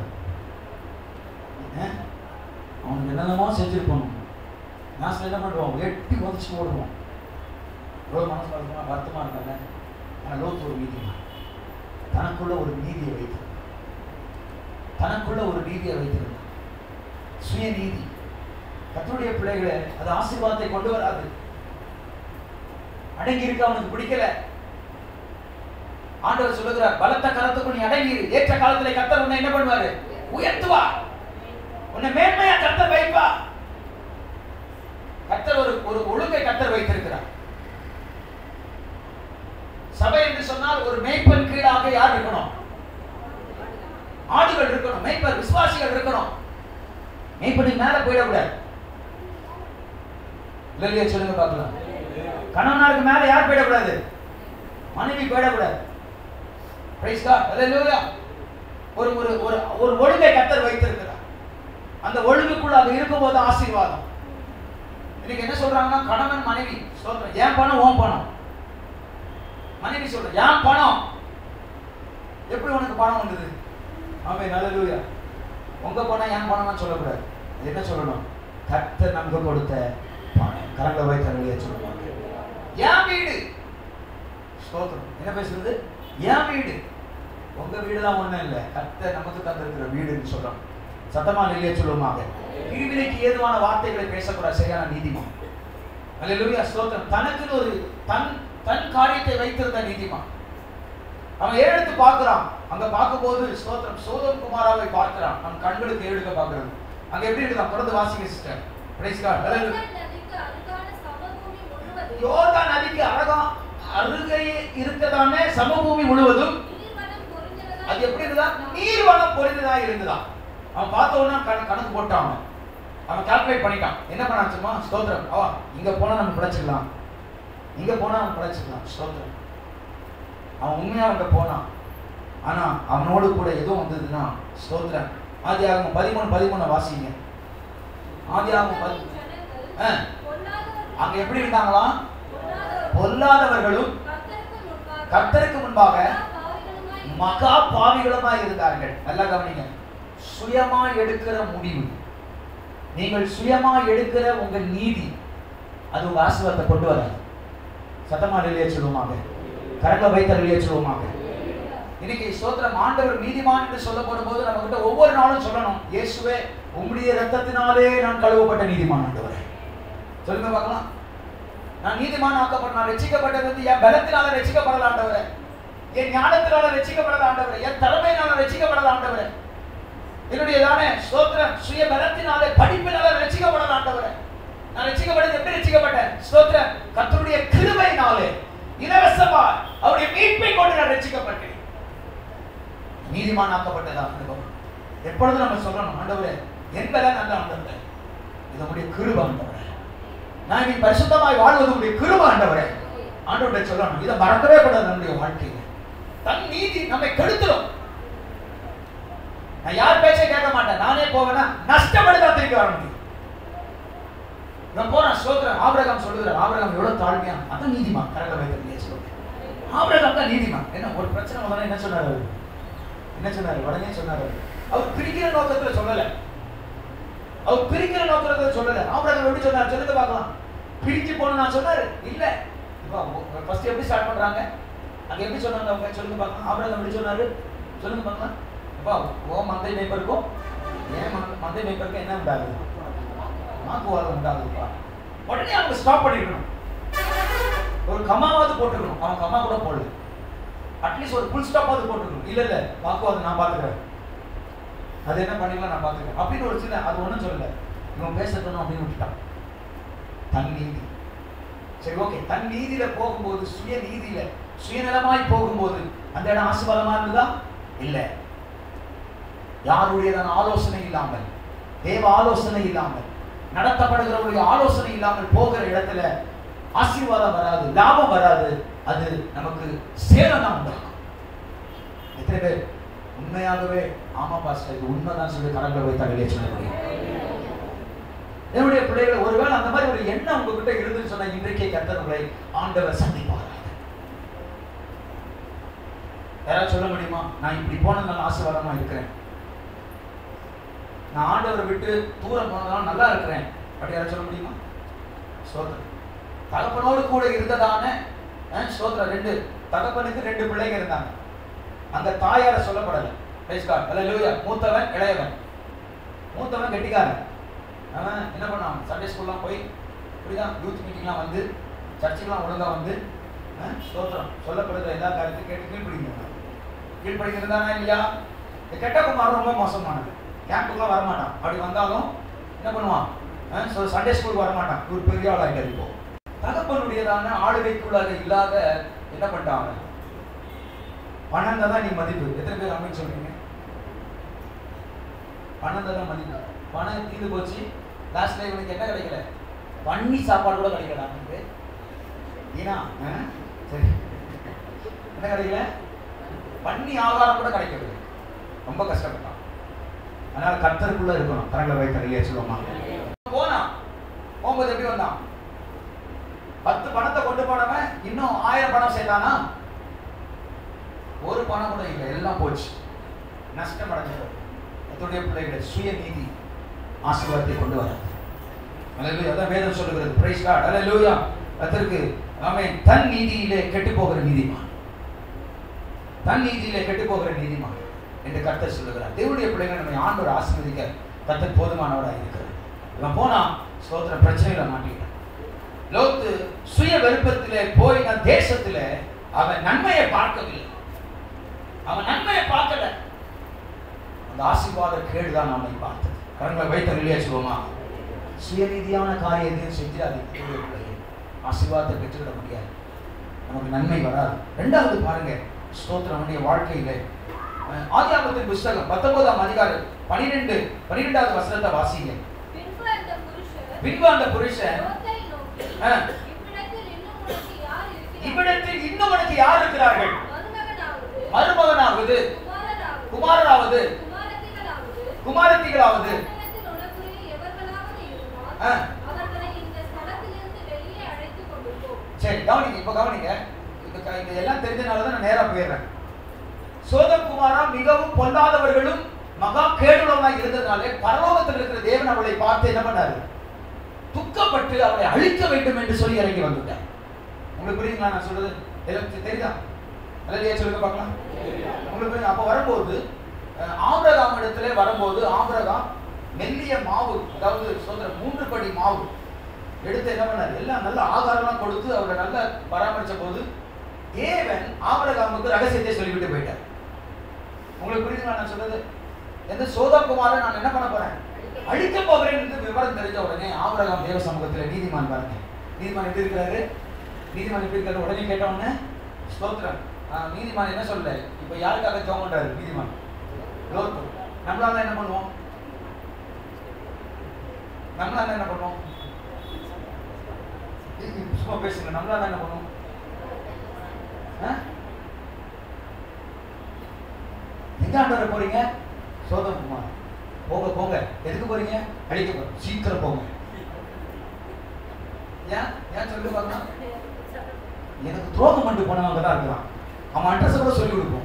அவனுக்கு என்னென்னமோ செஞ்சிருப்பானு நாசில் என்ன பண்ணுவோம் எட்டி உதச்சு ஓடுவோம் எவ்வளோ மனசு வருத்தமா வருத்தமா இருந்தாங்க ஆனால் லோத்து ஒரு நீதிமான் தனக்குள்ள ஒரு நீதியை வைத்து தனக்குள்ள ஒரு நீதியை வைத்திருந்தான் சுய நீதி கத்தருடைய பிள்ளைகளை அது ஆசீர்வாதத்தை கொண்டு வராது அடங்கி இருக்க அவனுக்கு பிடிக்கல ஆண்டவர் சொல்லுகிறார் பலத்த கரத்துக்கு நீ அடங்கி இரு. ஏற்ற காலத்துல கத்தர் உன்னை என்ன பண்ணுவாரு உயர்த்துவா உன்னை மேன்மையா கத்தர் வைப்பா கத்தர் ஒரு ஒரு ஒழுங்கை கத்தர் வைத்திருக்கிறார் சபை என்று சொன்னால் ஒரு மேய்ப்பன் கீழாக யார் இருக்கணும் ஆடுகள் இருக்கணும் மேய்ப்பர் விசுவாசிகள் இருக்கணும் மேய்ப்பனுக்கு மேல போயிடக்கூடாது இல்லையா சொல்லுங்க பார்க்கலாம் கணவனாருக்கு மேல யார் போயிடக்கூடாது மனைவி போயிடக்கூடாது பிரைஸ் காட் ஹalleluya ஒரு ஒரு ஒரு ஒரு ஒழுங்கை கத்தர் வைத்திருக்கிறார் அந்த ஒழுங்குக்குள்ள அது இருக்கும்போது ஆசீர்வாதம் இன்னைக்கு என்ன சொல்றாங்கன்னா கணவன் மனைவி சொல்றேன் ஏன் பணம் ஓன் பணம் மனைவி சொல்ற ஏன் பணம் எப்படி உனக்கு பணம் வந்தது ஆமே நல்லலூயா உங்க பணம் ஏன் பணம்னு சொல்லக்கூடாது அது என்ன சொல்லணும் கர்த்தர் நமக்கு கொடுத்த பணம் கரங்களை வைத்த வெளியே சொல்லுவாங்க என் வீடு ஸ்தோத்திரம் என்ன பேசுறது என் வீடு உங்க வீடு தான் ஒண்ணும் இல்லை கர்த்தர் நமக்கு தந்திருக்கிற வீடுன்னு சொல்றோம் சத்தமா இல்லையே சொல்லுவாங்க பிரிவினைக்கு ஏதுவான வார்த்தைகளை பேசக்கூடாது சரியான நீதிமான் அல்லேலூயா ஸ்தோத்திரம் தனக்குன்னு ஒரு தன் தன் காரியத்தை வைத்திருந்த நீதிமான் அவன் ஏழெடுத்து பார்க்கிறான் அங்க பார்க்கும்போது ஸ்தோத்திரம் சோதம் குமாராவை பார்க்கிறான் நம் கண்களுக்கு ஏழுக்க பார்க்கிறது அங்க எப்படி இருக்குதான் தொடர்ந்து வாசிங்க சிஸ்டர் பிரைஸ் காட் யோர்தான் நதிக்கு அருகான சமபூமி முழுவதும் யோர்தான் நதிக்கு அழகா அருகே இருக்கதானே சமபூமி முழுவதும் நீர்வளம் பொருந்தினதாய் அது எப்படி இருக்குதா நீர்வளம் பொறிந்ததா இருந்ததா அவன் பார்த்த உடனே கண- கணக்கு போட்டான் அவன். அவன் கால்குலேட் பண்ணிட்டான் என்ன பண்ணான் சும்மா ஸ்தோத்திரம் அவா இங்க போனா நம்ம பிழைச்சிக்கலாம் இங்க போனா நம்ம பிழைச்சிக்கலாம் ஸ்தோத்திரம் அவன் உண்மையா அங்க போனான் ஆனா அவனோடு கூட எதுவும் வந்ததுன்னா ஸ்தோத்திரம் ஆதி ஆகும் பதிமூணு பதிமூணு வாசிங்க ஆதி ஆகும் பதி ஜனங்கள் ஆ, பொல்லாதவர்கள் அங்க எப்படி இருந்தாங்களாம் பொல்லாதவர்கள் பொல்லாதவர்களும் கர்த்தருக்கு முன்பாக கர்த்தருக்கு முன்பாக பாவிகளுமாய் மகா பாவிகளுமாய் இருந்தார்கள் நல்லா கவனிங்க சுயமா எடுக்கிற முடிவு நீங்கள் சுயமா எடுக்கிற உங்க நீதி அது உங்க ஆசீர்வாதத்தை கொண்டு வராது சத்தமா வெளியே சொல்லுவோமாக கரங்களை வைத்த வெளியே சொல்லுவோமாக இன்னைக்கு ஸ்தோத்திரம் ஆண்டவர் நீதிமான் என்று சொல்லப்படும் போது நம்ம கிட்ட ஒவ்வொரு நாளும் சொல்லணும் இயேசுவே உம்முடைய ரத்தத்தினாலே நான் கழுவப்பட்ட நீதிமான் ஆண்டவரே சொல்லுங்க பார்க்கலாம் நான் நீதிமான் ஆக்கப்பட்ட நான் ரட்சிக்கப்பட்டது வந்து என் பலத்தினால ரட்சிக்கப்படல ஆண்டவரே என் ஞானத்தினால ரட்சிக்கப்படல ஆண்டவரே என் திறமையினால ரட்சிக்கப்படல ஆண்டவரே என்னுடைய தானே ஸ்தோத்திரம் சுய பலத்தினாலே படிப்பினால ரட்சிக்கப்படல ஆண்டவரே நான் ரட்சிக்கப்பட்டது எப்படி ரட்சிக்கப்பட்டேன் ஸ்தோத்திரம் கர்த்தருடைய கிருபையினாலே இலவசமா அவருடைய மீட்பை கொண்டு நான் ரட்சிக்கப்பட்டேன் நீதிமான் ஆக்கப்பட்டதா அனுபவம் எப்பொழுதும் நம்ம சொல்லணும் ஆண்டவரே என் பலன் அல்ல ஆண்டவரே இது உடைய கிருபை ஆண்டவரே நான் நீ பரிசுத்தமாய் வாழ்வது உடைய கிருபை ஆண்டவரே ஆண்டவர்கிட்ட சொல்லணும் இதை மறக்கவே கூடாது நம்முடைய வாழ்க்கையில தன் நீதி நம்மை கெடுத்துடும் நான் யார் பேச்சை கேட்க மாட்டேன் நானே போவேன்னா நஷ்டப்பட்டு தான் திரும்பி வர முடியும் நான் போறேன் சோத்திரம் ஆபிரகாம் சொல்லுகிறார் ஆபிரகாம் எவ்வளவு தாழ்மையா அதான் நீதிமான் கரெக்டா வைத்திருக்கீங்க சொல்லுங்க ஆபிரகாம் தான் நீதிமான் என்ன ஒரு பிரச்சனை வந்தா என்ன சொன்னார் அவரு என்ன சொன்னாரு உடனே சொன்னாரு அவரு. அவர் பிரிக்கிற நோக்கத்துல சொல்லல அவர் பிரிக்கிற நோக்கத்துல சொல்லல ஆபிரகாம் எப்படி சொன்னார் சொல்லுங்க பார்க்கலாம் பிரிஞ்சு போன நான் சொன்னாரு இல்ல இப்போ ஃபர்ஸ்ட் எப்படி ஸ்டார்ட் பண்றாங்க அங்க எப்படி சொன்னாங்க அவங்க சொல்லுங்க பார்க்கலாம் ஆபிரகாம் எப்படி சொன்னாரு சொல்லுங்க பார்க்கலாம் அப்பா ஓ மந்தை மேய்ப்பருக்கும் ஏன் மந்த- மந்தை மேய்ப்பருக்கும் என்ன உண்டாகுது வாக்குவாதம் உண்டாகுதுப்பா உடனே அவங்க ஸ்டாப் பண்ணிருக்கணும் ஒரு கமாவாவது போட்டுருக்கணும் அவன் கமா கூட போடல அட்லீஸ்ட் ஒரு ஃபுல் ஸ்டாப்பாவது போட்டுருக்கணும் இல்ல இல்ல வாக்குவாதம் நான் பாத்துக்கிறேன் அது என்ன பண்ணிக்கலாம் நான் பாத்துக்கிறேன் அப்படின்னு ஒரு சின்ன அது ஒண்ணும் சொல்லல இவன் பேசணும் அப்படின்னு விட்டுட்டான் தன் நீதி சரி ஓகே தன் நீதியில போகும்போது சுய நீதியில சுயநலமாய் போகும்போது அந்த இடம் ஆசீர்வாதமா இருந்ததா இல்ல யாருடையதான ஆலோசனை இல்லாமல் தேவ ஆலோசனை இல்லாமல் நடத்தப்படுகிறவருடைய ஆலோசனை இல்லாமல் போகிற இடத்துல ஆசீர்வாதம் வராது லாபம் வராது அது நமக்கு சேலம் தான் உண்டாகும் எத்தனை பேர் உண்மையாகவே ஆமா பாஸ்டர் இது உண்மைதான் சொல்லி கரங்களை வைத்தால் வெளியே சொல்ல முடியும் என்னுடைய பிள்ளைகள் ஒருவேளை அந்த மாதிரி ஒரு எண்ணம் உங்ககிட்ட இருந்துன்னு சொன்னா இன்றைக்கே கர்த்தர் உங்களை ஆண்டவர் சந்திப்பார் யாராவது சொல்ல முடியுமா நான் இப்படி போனதுனால ஆசீர்வாதமா இருக்கிறேன் நான் ஆண்டவரை விட்டு தூரம் போனதுனால நல்லா இருக்கிறேன் அப்படி யாராவது சொல்ல முடியுமா ஸ்தோத்திரம் தகப்பனோடு கூட இருந்ததான அஹ், ஸ்தோத்திரம் ரெண்டு தகப்பனுக்கு ரெண்டு பிள்ளைங்க இருந்தாங்க அந்த தாயார சொல்லப்படல பிரைஸ் காட் அல்லேலூயா மூத்தவன் இளையவன் மூத்தவன் கெட்டிக்காரன் அவன் என்ன பண்ணான் சண்டே ஸ்கூல்லாம் போய் இப்படிதான் யூத் மீட்டிங்லாம் வந்து சர்ச்சுக்கெல்லாம் ஒழுங்கா வந்து அஹ், ஸ்தோத்திரம் சொல்லப்படுகிற எல்லா காரியத்தையும் கேட்டு கீழ்ப்பிடிங்க கீழ்ப்படிக்கிறதானா இல்லையா இந்த கெட்ட குமாரன் ரொம்ப மோசமானது கேம்புக்குலாம் வரமாட்டான் அப்படி வந்தாலும் என்ன பண்ணுவான் அஹ், so சண்டே ஸ்கூல் வரமாட்டான் ஒரு பெரிய ஆள் ஆகிட்டார் இப்போ தகப்பனுடையதான ஆளுகைக்குள்ளாக இல்லாத என்ன பண்ணிட்டாங்க பணம் தான் நீ மதிப்பு எத்தனை பேர் அப்படின்னு சொல்றீங்க பணம் தான் மதிப்பு பணம் தீர்ந்து போச்சு லாஸ்ட்ல இவனுக்கு என்ன கிடைக்கல பண்ணி சாப்பாடு கூட கிடைக்கல அவனுக்கு ஏன்னா ஆ? சரி என்ன கிடைக்கல பண்ணி ஆகாரம் கூட கிடைக்கவில்லை ரொம்ப கஷ்டப்பட்டான் அதனால கர்த்தருக்குள்ள இருக்கணும் கரங்களை வைத்த இல்லையா சொல்லுவோமா போனான் போகும்போது எப்படி வந்தான் பத்து பணத்தை கொண்டு போனவன் இன்னும் ஆயிரம் பணம் சேர்த்தானா ஒரு பணம் கூட இல்லை எல்லாம் போச்சு நஷ்டம் அடைஞ்சது கர்த்தருடைய பிள்ளைகளை சுய நீதி ஆசீர்வாதத்தை கொண்டு வர அல்லேலூயா அதான் வேதம் சொல்லுகிறது பிரைஸ் காட் அல்லேலூயா அதற்கு ஆமென் தன் நீதியிலே கெட்டு போகிற நீதிமான் தன் நீதியிலே கெட்டு போகிற நீதிமான் என்று கர்த்தர் சொல்லுகிறார் தேவனுடைய பிள்ளைகள் நம்மை ஆண்டவர் ஆசீர்வதிக்க கர்த்தர் போதுமானவராக இருக்கிறார் இவன் போனா ஸ்தோத்திர பிரச்சனையில மாட்டிக்கிட்டான் லோத்து சுய விருப்பத்திலே போயின தேசத்திலே அவன் நன்மையை பார்க்கவில்லை அவன் நன்மையை பார்க்கல அந்த ஆசீர்வாத கேடுதான் நம்மை பார்த்தது கரங்களை வைத்த வெளியே சொல்லுவோமா சுயநீதியான காரியத்தையும் செஞ்சிடாதீங்க தேவனுடைய பிள்ளையே. ஆசீர்வாதத்தை பெற்றுவிட முடியாது நமக்கு நன்மை வராது ரெண்டாவது பாருங்க ஸ்தோத்திரமுடைய வாழ்க்கையில அஹ், ஆதியாகமத்தின் புஸ்தகம் பத்தொன்பதாம் அதிகாரம் பனிரெண்டு பனிரெண்டாவது வசனத்தை வாசிங்க பின்பு அந்த பின்பு அந்த புருஷன் லோத்தை நோக்கி ஆ. இவ்விடத்தில் இன்னும் உனக்கு யார் இருக்கிறார்கள் இவ்விடத்தில் இன்னும் உனக்கு யார் இருக்கிறார்கள் மருமகனாவது மருமகனாவது குமாரராவது குமாரராவது குமாரத்திகளாவது குமாரத்திகளாவது பட்டணத்தில் உனக்குரிய எவர்களாவது இருந்தால் ஆ. அவர்களை இந்த ஸ்தலத்திலிருந்து வெளியே அழைத்துக் கொண்டு போ சரி கவனிங்க இப்ப கவனிங்க இது க- இது எல்லாம் தெரிஞ்சனால தான் நான் நேரா போயிடுறேன் சோதம் குமாரா மிகவும் பொல்லாதவர்களும் மகா கேடுள்ளவனாய் இருந்ததுனாலே பரலோகத்தில் இருக்கிற தேவன் அவளை பார்த்து என்ன பண்ணாரு துக்கப்பட்டு அவளை அழிக்க வேண்டும் என்று சொல்லி இறங்கி வந்துட்டார் உங்களுக்கு புரியுதுங்களா நான் சொல்றது எல்லாம் தெ- தெரியுதா அல்லையா சொல்லுங்க பார்க்கலாம் உங்களுக்கு புரியுது அப்போ வரும்போது அஹ், ஆபிரகாம் இடத்துல வரும்போது ஆபிரகாம் மெல்லிய மாவு அதாவது சொல்ற மூன்று படி மாவு எடுத்து என்ன பண்ணார் எல்லாம் நல்ல ஆகாரம்லாம் கொடுத்து அவரை நல்லா பராமரிச்ச போது தேவன் ஆபிரகாமுக்கு ரகசியத்தை சொல்லிவிட்டு போயிட்டார் உங்களுக்கு புரியுதுங்களா நான் சொல்றது எந்த சோதகுமாரை நான் என்ன பண்ண போறேன் அழிக்க போகிறேன் என்று விவரம் தெரிஞ்ச உடனே ஆபிரகாம் தேவ சமூகத்தில் நீதிமான் பாருங்க நீதிமான் எப்படி இருக்கிறாரு நீதிமான் எப்படி இருக்காரு உடனே கேட்ட உடனே ஸ்தோத்திரம் ஆஹ், நீதிமான் என்ன சொல்லல இப்ப யாருக்காக ஜெபம் பண்றாரு நீதிமான் லோத்து நம்மளால என்ன பண்ணுவோம் நம்மளால என்ன பண்ணுவோம் இ- இ- சும்மா பேசுங்க நம்மளால என்ன பண்ணுவோம் ஆ? எங்க ஆண்டவரை போறீங்க சோதகுமார் போங்க போங்க எதுக்கு போறீங்க அடிக்க போறோம் சீக்கிரம் போங்க ஏன் ஏன் சொல்லி பார்க்கலாம் எனக்கு துரோகம் பண்ணிட்டு போனவங்க தான் இருக்கிறான் அவன் அட்ரஸ் கூட சொல்லி கொடுப்போம்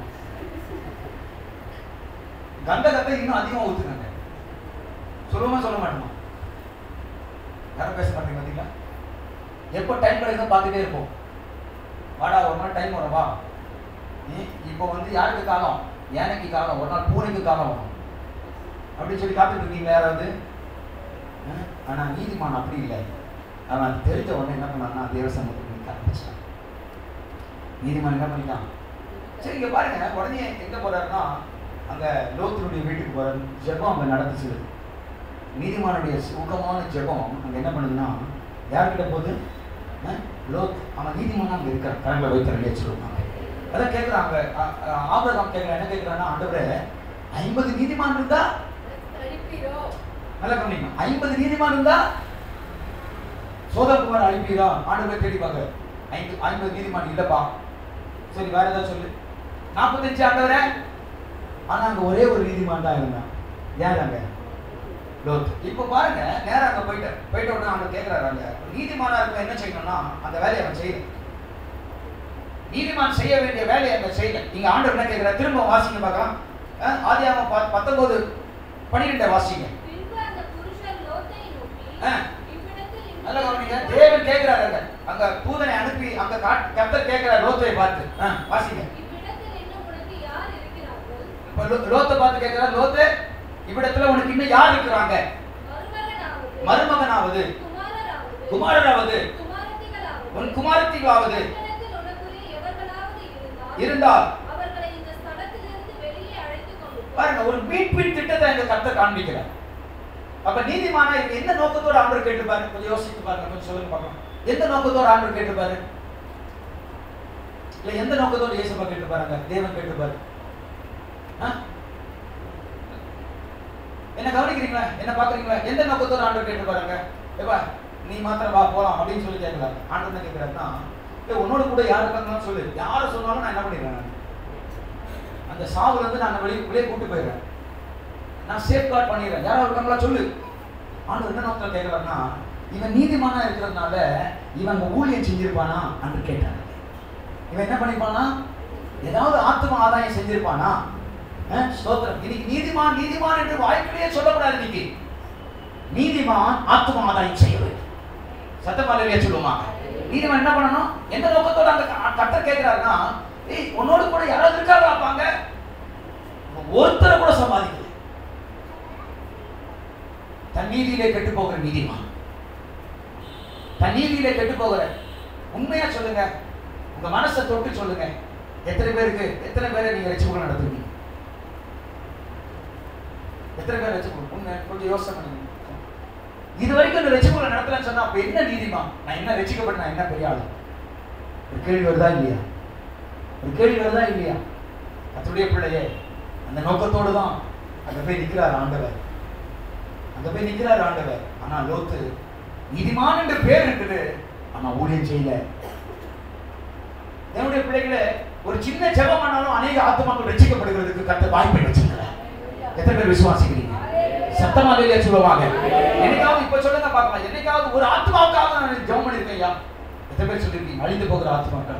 கண்ட கத்தை இன்னும் அதிகமா ஊத்துனாங்க சொல்லுமா சொல்ல மாட்டோமா யாரும் பேச மாட்டீங்க பாத்தீங்களா எப்போ டைம் கிடைக்கும் பார்த்துட்டே இருப்போம் வாடா ஒரு நாள் டைம் வரும் வா நீ இப்போ வந்து யாருக்கு காலம் யானைக்கு காலம் ஒரு நாள் பூனைக்கு காலம் வரும் அப்படின்னு சொல்லி காத்துட்டு இருக்கீங்களா யாராவது அஹ்? ஆனா நீதிமான் அப்படி இல்லை அவன் அது தெரிஞ்ச உடனே என்ன பண்ணான்னா தேவசமத்துக்கு நிற்க ஆரம்பிச்சான் நீதிமான் என்ன பண்ணிட்டான் சரி இங்க பாருங்க உடனே எங்க போறாருன்னா அங்க லோத்தனுடைய வீட்டுக்கு போறாரு ஜெபம் அங்க நடந்துச்சு நீதிமானுடைய சுகமான ஜெபம் அங்க என்ன பண்ணுதுன்னா யார்கிட்ட போகுது அஹ்? லோத் அவன் நீதிமான் அங்க இருக்கான் கடவுளை வைத்திரலே சொல்லுவாங்க அதான் கேட்குறாங்க ஆபிரகாம் கேட்குறான் என்ன கேட்குறான்னா ஆண்டவரே ஐம்பது நீதிமான் இருந்தா அழிப்பீரோ நல்லா கவனிங்க ஐம்பது நீதிமான் இருந்தா சோதகுமார் அழிப்பீரா ஆண்டவரை தேடி பார்க்க ஐந்து ஐம்பது நீதிமான் இல்லப்பா சரி வேற ஏதாவது சொல்லு நாற்பத்தஞ்சு ஆண்டவரே ஆனா அங்க ஒரே ஒரு நீதிமான் தான் இருந்தான் யார் அங்க லோத் இப்போ பாருங்க நேரா அங்க போயிட்டார் போயிட்ட உடனே அவங்க கேட்கிறாரு அங்க நீதிமானா இருக்க என்ன செய்யணும்னா அந்த வேலையை அவன் செய்யல நீதிமான் செய்ய வேண்டிய வேலையை அங்க செய்யல இங்க ஆண்டவர் என்ன கேட்கிறார் திரும்ப வாசிங்க பார்க்கலாம் அஹ், ஆதியாகமம் ப- பத்தொன்பது பன்னிரெண்டை வாசிங்க பின்பு அந்த புருஷன் லோத்தை நோக்கி ஆ. இவ்விடத்தில் இன்னும் நல்ல கவனிங்க தேவன் கேட்கிறாரு அங்க அங்க தூதனை அனுப்பி அங்க காட்- கர்த்தர் கேட்கிறார் லோத்தை பார்த்து ஆ, வாசிங்க இவ்விடத்தில் இன்னும் உனக்கு யார் இருக்கிறார்கள் இப்ப லோ- லோத்தை பார்த்து கேட்கிறார் லோத்து இவ்விடத்துல உனக்கு இன்னும் யார் இருக்கிறாங்க மருமகனாவது மருமகனாவது குமாரராவது குமாரராவது குமாரத்திகளாவது உன் குமாரத்திகளாவது பட்டணத்தில் உனக்குரிய எவர்களாவது இருந்தால் இருந்தால் அவர்களை இந்த ஸ்தலத்திலிருந்து வெளியே அழைத்துக் கொண்டு போ. பாருங்க ஒரு மீட்பின் திட்டத்தை எங்க கர்த்தர் காண்பிக்கிறார் அப்ப நீதிமானா இவங்க எந்த நோக்கத்தோட ஆண்டவர் கேட்டுப்பாரு கொஞ்சம் யோசித்து பாருங்க கொஞ்சம் சொல்லுங்க பார்க்கலாம் எந்த நோக்கத்தோட ஆண்டவர் கேட்டுப்பாரு இல்ல எந்த நோக்கத்தோட இயேசுப்பா கேட்டுப்பாருங்க தேவன் கேட்டுப்பாரு ஆ? என்ன கவனிக்கிறீங்களா என்ன பாக்குறீங்களா எந்த நோக்கத்தோட ஆண்டவர் கேட்டுப்பாருங்க ஏப்பா நீ மாத்திரம் வா போலாம் அப்படின்னு சொல்லி கேட்கல ஆண்டவர் என்ன கேட்கிறாருன்னா ஏய், உன்னோட கூட யார் இருக்காங்கன்னு சொல்லு யாரை சொன்னாலும் நான் என்ன பண்ணிடுறேன் நான்? அந்த சாவுல இருந்து நான் வெளியே வெளியே கூட்டு போயிடுறேன் நான் சேஃப் கார்ட் பண்ணிடுறேன் யாராவது இருக்காங்களா சொல்லு ஆண்டவர் என்ன நோக்கத்தில் கேட்கறாருன்னா இவன் நீதிமானா இருக்கிறதுனால இவன் ஊழியம் செஞ்சிருப்பானா என்று கேட்டான் இவன் என்ன பண்ணிருப்பானா ஏதாவது ஆத்ம ஆதாயம் செஞ்சிருப்பானா அஹ், ஸ்தோத்திரம் இன்னைக்கு நீதிமான் நீதிமான் என்று வாய்ப்பிலேயே சொல்லக்கூடாது இன்னைக்கு நீதிமான் ஆத்ம ஆதாயம் செய்ய வேண்டும் சத்தமாலையிலே சொல்லுவாங்க நீதிமான் என்ன பண்ணணும் எந்த நோக்கத்தோட அந்த க- கர்த்தர் கேட்கிறாருன்னா ஏய் உன்னோட கூட யாராவது இருக்காங்களாப்பாங்க ஒருத்தரை கூட சம்பாதிக்கல தன் நீதியிலே கெட்டு போகிற நீதிமான் தன் நீதியிலே கெட்டு போகிற உண்மையா சொல்லுங்க உங்க மனசை தொட்டு சொல்லுங்க எத்தனை பேருக்கு எத்தனை பேரை நீங்க ரசிப்புகள் நடத்துவீங்க எத்தனை பேர் ரசிப்புகள் உண்மை கொஞ்சம் யோசனை பண்ணுங்க இது வரைக்கும் இந்த ரசிப்புகளை நடத்தலன்னு சொன்னா அப்ப என்ன நீதிமான் நான் என்ன ரசிக்கப்பட்ட நான் என்ன பெரிய ஆளு ஒரு கேள்வி வருதா இல்லையா ஒரு கேள்வி வருதா இல்லையா கர்த்தருடைய பிள்ளையே அந்த நோக்கத்தோடு தான் அங்க போய் நிற்கிறார் ஆண்டவர் அங்க போய் நிற்கிறார் ஆண்டவர் ஆனா லோத்து நீதிமான் என்ற பேர் இருக்குது ஆனா ஊழியம் செய்யல என்னுடைய பிள்ளைகளே ஒரு சின்ன ஜெபம் ஆனாலும் அநேக ஆத்மாக்கள் ரட்சிக்கப்படுகிறதுக்கு கத்த வாய்ப்பை வச்சிருக்கிறேன் எத்தனை பேர் விசுவாசிக்கிறீங்க சத்தமா இல்லையா சொல்லுவாங்க என்னைக்காவது இப்ப சொல்லுங்க பார்க்கலாம் என்னைக்காவது ஒரு ஆத்மாவுக்காக நான் ஜெபம் பண்ணிருக்கேன் ஐயா எத்தனை பேர் சொல்லிருக்கீங்க அழிந்து போகிற ஆத்மாக்கள்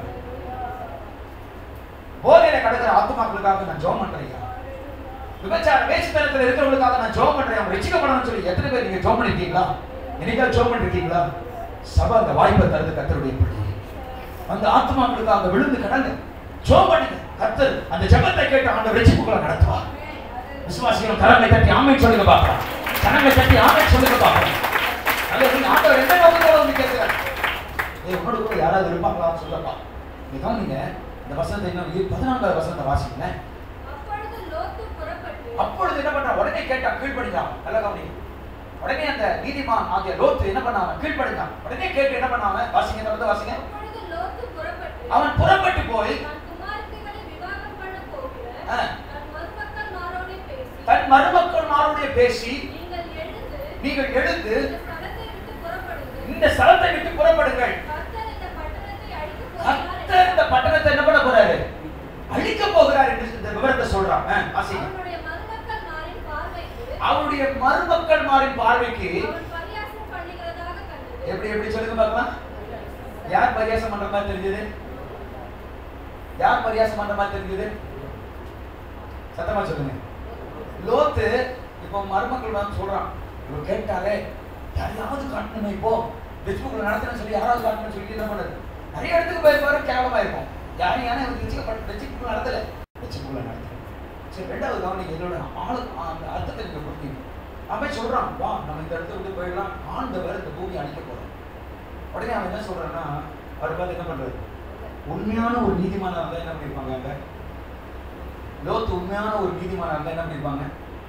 போதையில கடக்கிற ஆத்மாக்களுக்காக நான் ஜெபம் பண்றேன் ஐயா விபச்சார வேசித்தனத்துல இருக்கிறவங்களுக்காக நான் ஜெபம் பண்றேன் அவங்க ரட்சிக்கப்படணும்னு சொல்லி எத்தனை பேர் நீங்க ஜெபம் பண்ணிருக்கீங்களா என்னைக்காவது ஜெபம் பண்ணிருக்கீங்களா சபை அந்த வாய்ப்பை தருது கத்தருடைய பிள்ளை அந்த ஆத்மாக்களுக்காக விழுந்து கடங்க ஜெபம் பண்ணுங்க கத்தர் அந்த ஜெபத்தை கேட்டு அந்த ரட்சிப்புகளை நடத்துவா விசுவாசிகள் கரங்களை தட்டி ஆமை சொல்லுங்க பார்க்கலாம் கரங்களை தட்டி ஆமை சொல்லுங்க பார்க்கலாம் அல்ல நீங்க ஆண்டவர் எந்த நோக்கத்தோட வந்து கேட்கிறார் ஏய் உன்னோட கூட யாராவது இருப்பாங்களான்னு சொல்லப்பா இதான் நீங்க இந்த வசனத்தை இன்னும் இரு- பதினான்காவது வசனத்தை வாசிங்களேன் அப்பொழுது லோத்து புறப்பட்டு அப்பொழுது என்ன பண்றான் உடனே கேட்டா கீழ்ப்படிஞ்சான் நல்ல கவனிங்க உடனே அந்த நீதிமான் ஆகிய லோத்து என்ன பண்ணாங்க கீழ்ப்படிஞ்சான் உடனே கேட்டு என்ன பண்ணாங்க வாசிங்க தொடர்ந்து வாசிங்க அப்பொழுது லோத்து புறப்பட்டு அவன் புறப்பட்டு போய் தன் குமாரத்திகளை விவாகம் பண்ண போகிற ஆ. தன் மருமக்கள்மாரோடே பேசி தன் மருமக்கள்மாரோடைய பேசி நீங்கள் எழுந்து நீங்கள் எழுந்து இந்த ஸ்தலத்தை விட்டு புறப்படுங்கள் இந்த ஸ்தலத்தை விட்டு புறப்படுங்கள் கர்த்தர் இந்த பட்டணத்தை அழிக்கப் போகிறார் கர்த்தர் இந்த பட்டணத்தை என்ன பண்ண போறாரு அழிக்க போகிறார் என்று இந்த விவரத்தை சொல்றான் ஆ, வாசிங்க அவனுடைய மருமக்கள்மாரின் பார்வைக்கு அவருடைய மருமக்கள்மாரின் பார்வைக்கு அவன் பரியாசம் பண்ணுகிறதாக கண்டது எப்படி எப்படி சொல்லுங்க பார்க்கலாம் யார் பரியாசம் பண்ற மாதிரி தெரிஞ்சது யார் பரியாசம் பண்ற மாதிரி தெரிஞ்சது சத்தமா சொல்லுங்க லோத்து இப்போ மருமக்கள் வந்து சொல்றான் இவ கேட்டாலே யாரையாவது காட்டணுமே இப்போ ஃபேஸ்புக்கில் நடத்தணும்னு சொல்லி யாராவது காட்டணும்னு சொல்லி என்ன பண்ணுது நிறைய இடத்துக்கு போயிருப்பாரு கேவலமா இருக்கும் யாரும் யாரும் இவங்க வச்சுக்கப்பட்ட வச்சுக்குள்ள நடத்தல வச்சுக்குள்ள நடத்தல சரி ரெண்டாவது கவனிங்க இதோட ஆளு அந்த அர்த்தத்தை நீங்க புரிஞ்சுங்க அவன் சொல்றான் வா நம்ம இந்த இடத்த விட்டு போயிடலாம் ஆண்டவர் இந்த பூமி அழிக்க போறோம் உடனே அவன் என்ன சொல்றான்னா அவர் பார்த்து என்ன பண்றது உண்மையான ஒரு நீதிமானா இருந்தா என்ன பண்ணிருப்பாங்க அங்க லோத்து உண்மையான ஒரு நீதிமானா இருந்தா என்ன பண்ணிருப்பாங்க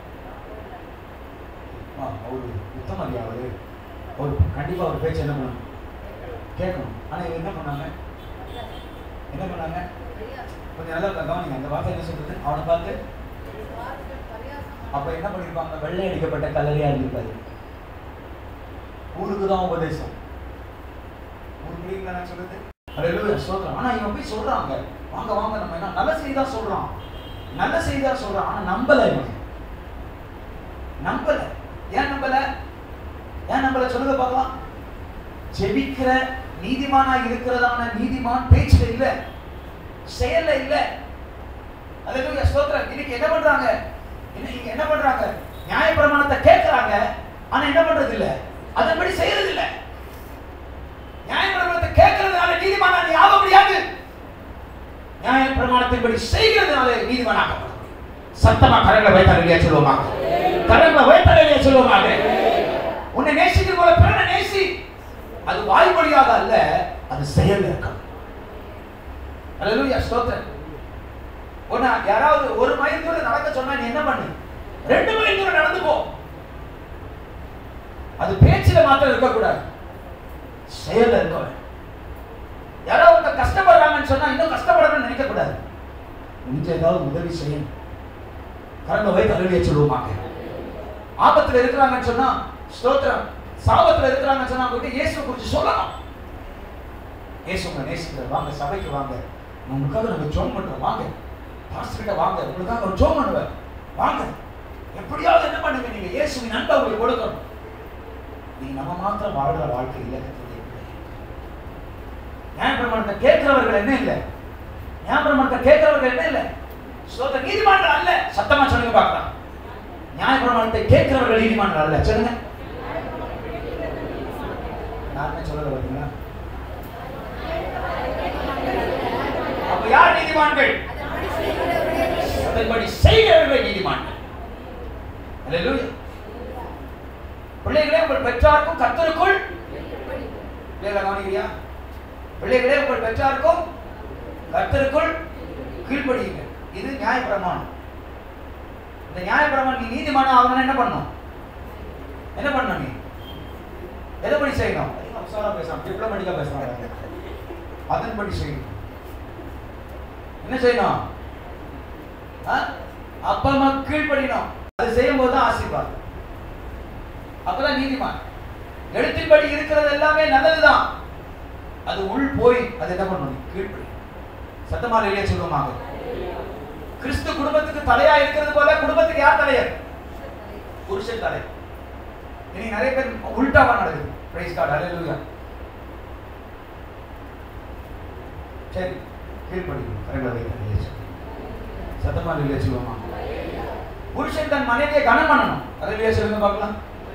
ஆ, அவரு உத்தமரியா அவரு அவர் கண்டிப்பா அவர் பேச்சு என்ன பண்ணணும் கேட்கணும் ஆனா இவங்க என்ன பண்ணாங்க என்ன பண்ணாங்க கொஞ்சம் நல்லா கவனிங்க அந்த வார்த்தை என்ன சொல்றது அவனை பார்த்து அப்ப என்ன பண்ணிருப்பாங்க வெள்ளை அடிக்கப்பட்ட கல்லறையா இருந்திருப்பாரு ஊருக்கு தான் உபதேசம் ஊருக்கு புரியுங்களா நான் சொல்றது அல்லேலூயா ஸ்தோத்திரம் ஆனா இவன் போய் சொல்றாங்க வாங்க வாங்க நம்ம என்ன நல்ல செய்தி தான் சொல்றான் நல்ல செய்தி தான் சொல்றான் ஆனா நம்பல இவன் நம்பல ஏன் நம்பல ஏன் நம்பல சொல்லுங்க பார்க்கலாம் ஜெபிக்கிற நீதிமானா இருக்கிறதான நீதிமான் பேச்சுல இல்ல செயல்ல இல்ல அல்லேலூயா ஸ்தோத்திரம் இன்னைக்கு என்ன பண்றாங்க இன்னைக்கு என்ன பண்றாங்க நியாயப்பிரமாணத்தை கேட்கறாங்க ஆனா என்ன பண்றது இல்ல அதன்படி செய்யறது இல்ல நியாயப்பிரமாணத்தை கேட்கறதுனால நீதிமானா நீ ஆக முடியாது நியாயப்பிரமாணத்தின்படி செய்கிறதுனால நீதிமானாக சத்தமா கரங்களை வைத்தார் இல்லையா சொல்லுவோமாக கரங்களை வைத்தார் இல்லையா சொல்லுவோமாக உன்னை நேசிக்கிற போல பிறனை நேசி அது வாய்மொழியாக அல்ல அது செயல் இருக்கும் அல்லேலூயா ஸ்தோத்திரம் உன்னை யாராவது ஒரு மைல் தூரம் நடக்க சொன்னா நீ என்ன பண்ணு ரெண்டு மைல் தூரம் நடந்து போ அது பேச்சில மாத்திரம் இருக்கக்கூடாது செயல்ல இருக்க வேண்டும். யாராவது ஒருத்தர் கஷ்டப்படுறாங்கன்னு சொன்னா இன்னும் கஷ்டப்படணும்னு நினைக்க கூடாது முடிஞ்ச ஏதாவது உதவி செய்யணும் கரண்ட வைத்து அலுவலிய சொல்லுவோமாக்க ஆபத்துல இருக்கிறாங்கன்னு சொன்னா ஸ்தோத்திரம் சாபத்துல இருக்கிறாங்கன்னு சொன்னா அவங்க இயேசு குறித்து சொல்லணும் இயேசு உங்களை நேசிக்கிறார் வாங்க சபைக்கு வாங்க உங்களுக்காக நாங்க ஜோம் பண்றோம் வாங்க பாஸ்டர் கிட்ட வாங்க உங்களுக்காக ஒரு ஜோம் பண்ணுவேன் வாங்க எப்படியாவது என்ன பண்ணுங்க நீங்க இயேசுவின் அன்பை உங்களுக்கு கொடுக்கணும் நீங்க நம்ம மாத்திரம் வாழ்ற வாழ்க்கை இல்லை கர்த்தருடைய பிள்ளைகளே. நியாயப்பிரமாணத்தை கேட்கிறவர்கள் என்ன இல்லை நியாயப்பிரமாணத்தை கேட்கிறவர்கள் என்ன இல்லை சோத்த நீதிமான்கள் அல்ல சத்தமா சொல்லுங்க பார்க்கலாம் நியாயப்பிரமாணத்தை கேட்கிறவர்கள் நீதிமான்கள் அல்ல சொல்லுங்க யாருமே சொல்லல பார்த்தீங்களா அப்ப யார் நீதிமான்கள் அதன்படி செய்கிறவர்கள் நீதிமான்கள் அல்லேலூயா பிள்ளைகளே உங்கள் பெற்றாருக்கும் கர்த்தருக்குள் பிள்ளைகளை கவனிக்கிறியா பிள்ளைகளே உங்கள் பெற்றாருக்கும் கர்த்தருக்குள் கீழ்ப்படியுங்க இது நியாயப்பிரமாணம் இந்த நியாயப்பிரமாணம் நீ நீதிமானம் ஆகணும்னா என்ன பண்ணணும் என்ன பண்ணணும் நீ எதைப்படி செய்யணும் அதிகம் அவசரமா பேசலாம் டிப்ளமேட்டிக்கா பேசுறாங்க அதன்படி செய்யணும் என்ன செய்யணும் ஆ? அப்பா அம்மா கீழ்ப்படியணும் அது செய்யும் போது தான் ஆசீர்வாதம் அப்பதான் நீதிமான் எழுத்தின்படி இருக்கிறது எல்லாமே நல்லதுதான் அது உள் போய் அது என்ன பண்ணணும் கீழ்ப்படி சத்தமா இல்லையா சொல்லுவாங்க கிறிஸ்து குடும்பத்துக்கு தலையா இருக்கிறது போல குடும்பத்துக்கு யார் தலையர் புருஷன் தலை இன்னைக்கு நிறைய பேர் உல்டாவா நடக்குது பிரைஸ் கார்டு அல்லேலூயா சரி கீழ்ப்படி கரெக்டாக வைக்கிறேன் சத்தமா இல்லையா சொல்லுவோமா புருஷன் தன் மனைவியை கனம் பண்ணணும் அல்லேலூயா சொல்லுங்க பார்க்கலாம்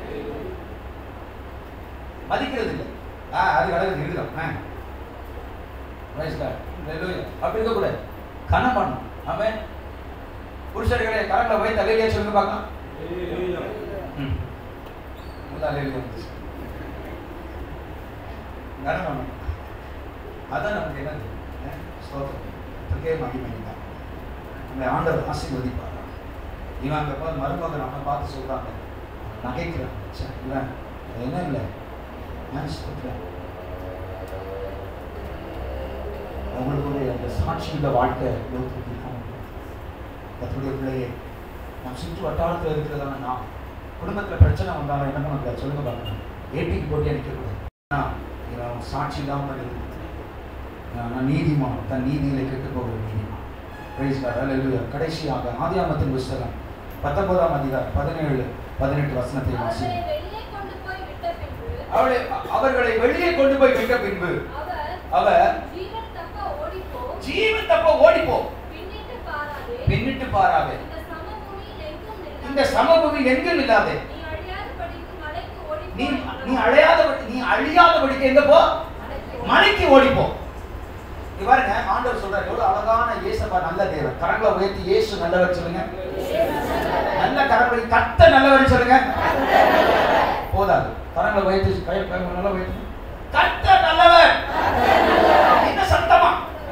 மதிக்கிறது இல்லை ஆ அது கடவுள் இருக்குதான் ஆ பிரைஸ் கார்டு அல்லேலூயா அப்படி இருக்கக்கூடாது கனம் பண்ணணும் ஆமென் புருஷர்களை கரங்களை வைத்து அல்லேலூயா சொல்லுங்க பார்க்கலாம் ம் முதல்ல அல்லேலூயா வந்துச்சு கனம் பண்ணணும் அதான் நமக்கு என்னது அஹ், ஸ்தோத்திரம் கர்த்தருக்கே மகிமை தான் நம்மளை ஆண்டவர் ஆசீர்வதிப்பார் இவன் அங்கே பார்த்து மருமகன் நம்ம பார்த்து சொல்றாங்க நகைக்கிறான் ச்சே, இல்லை அது என்ன இல்லை ஆ, ஸ்தோத்திரம் அவங்களுக்கு ஒரு அந்த சாட்சியுள்ள வாழ்க்கை லோகத்துக்கு இருக்கணும் கத்தருடைய பிள்ளையே நம் சுற்று வட்டாரத்தில் இருக்கிறதான நாம் குடும்பத்தில் பிரச்சனை வந்தாலும் என்ன பண்ணக்கூடாது சொல்லுங்க பார்க்கணும் ஏட்டிக்கு போட்டி நிற்கக்கூடாது ஆனால் இவன் சாட்சி இல்லாமல் இருக்கு நான் நீதிமான் தன் நீதியிலே கெட்டு போகிற நீதிமான் பிரைஸ் காட் அல்லேலூயா கடைசியாக ஆதியாமத்தின் புஸ்தகம் பத்தொன்பதாம் அதிகாரம் பதினேழு பதினெட்டு வசனத்தை அவர்களை வாசி வெளியே கொண்டு போய் விட்ட பின்பு அவளை அவர்களை வெளியே கொண்டு போய் விட்ட பின்பு அவர் அவர் ஜீவன் தப்ப ஓடிப்போ ஜீவன் தப்ப ஓடிப்போ பின்னிட்டு பாராதே பின்னிட்டு பாராதே இந்த சமபூமியில் எங்கும் நில்லாதே. இந்த சமபூமி எங்கும் இல்லாதே நீ அழியாதபடிக்கு மலைக்கு ஓடிப்போ நீ என்றார். நீ அழையாதபடி நீ அழியாதபடிக்கு எங்க போ மலைக்கு ஓடி- மலைக்கு ஓடிப்போ இங்க பாருங்க ஆண்டவர் சொல்றாரு எவ்வளவு அழகான இயேசப்பா நல்ல தேவன் கரங்களை உயர்த்தி இயேசு நல்லவர் சொல்லுங்க நல்ல கரங்களை கத்த நல்லவர் சொல்லுங்க போதாது கரங்களை உயர்த்தி கை கை நல்லா உயர்த்தி கத்த நல்லவர் என்ன சத்தமா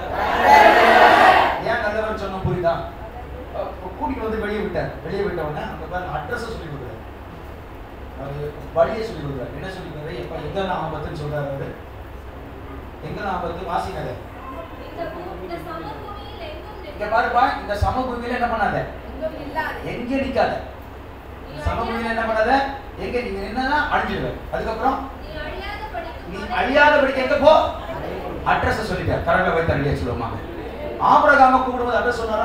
ஏன் நல்லவர் சொன்ன புரியுதா அஹ் கூட்டிட்டு வந்து வெளியே விட்டார் வெளியே விட்ட உடனே அங்க பாருங்க அட்ரஸ் சொல்லி கொடுக்குறாரு அவரு வழியை சொல்லி கொடுக்குறாரு என்ன சொல்லி கொடுக்குறாரு எப்ப எங்க ஆபத்துன்னு சொல்றாரு அவரு எங்க ஆபத்து வாசிக்காத இந்த பூ- இந்த சமபூமியில் எங்கும் இங்க நில்லாதே. பாருப்பா இந்த சமபூமியில என்ன பண்ணாத எங்கும் நில்லாதே. எங்க நிக்காத நீ சமபூமியில என்ன பண்ணாத எங்க நீங்க நின்னா அழிஞ்சிடுவேன் அதுக்கப்புறம் நீ அழியாதபடிக்கு நீ மலைக்கு அழியாதபடிக்கு எங்க போ அட்ரஸ் சொல்லிட்டார் கரங்களை வைத்து அழிய சொல்லுவோமா ஆபரகாம கூப்பிடும்போது அட்ரஸ் சொன்னாரா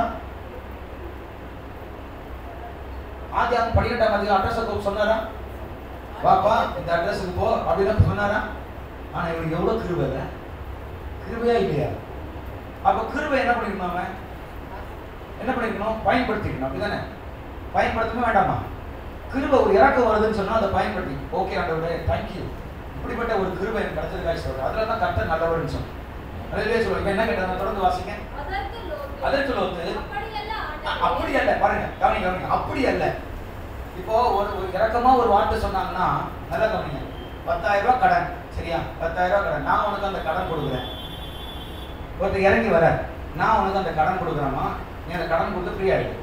ஆதியாகம் பன்னிரெண்டாம் அதிகம் அட்ரஸ் சொன்னாரா வாப்பா இந்த அட்ரஸுக்கு போ அப்படின்னு சொன்னாரா ஆனா இவனுக்கு எவ்வளவு கிருபை இல்ல கிருபையா இல்லையா அப்ப கிருபை என்ன பண்ணிருக்கணும் அவன் என்ன பண்ணிருக்கணும் பயன்படுத்திக்கணும் அப்படிதானே பயன்படுத்தவே வேண்டாமா கிருபை ஒரு இறக்கம் வருதுன்னு சொன்னா அதை பயன்படுத்தி ஓகே ஆண்டவரே தேங்க்யூ இப்படிப்பட்ட ஒரு கிருபை எனக்கு கிடைச்சதுக்காக சொல்றேன் அதுல தான் கர்த்தர் நல்லவர்னு சொன்னேன் அதிலே சொல்லுவாங்க என்ன கேட்டாங்க தொடர்ந்து வாசிங்க அதற்கு லோத்து, அதற்கு லோத்து, அப்படியல்ல அ- ஆண்டவரே. அப்படி அல்ல பாருங்க கவனிங்க கவனிங்க அப்படி அல்ல இப்போ ஒரு ஒரு இறக்கமா ஒரு வார்த்தை சொன்னாங்கன்னா நல்லா கவனிங்க பத்தாயிரம் ரூபாய் கடன் சரியா பத்தாயிரம் ரூபாய் கடன் நான் உனக்கு அந்த கடன் கொடுக்குறேன் ஒருத்தர் இறங்கி வர நான் உனக்கு அந்த கடன் கொடுக்குறேம்மா நீ அந்த கடன் கொடுத்து ஃப்ரீ ஆயிடு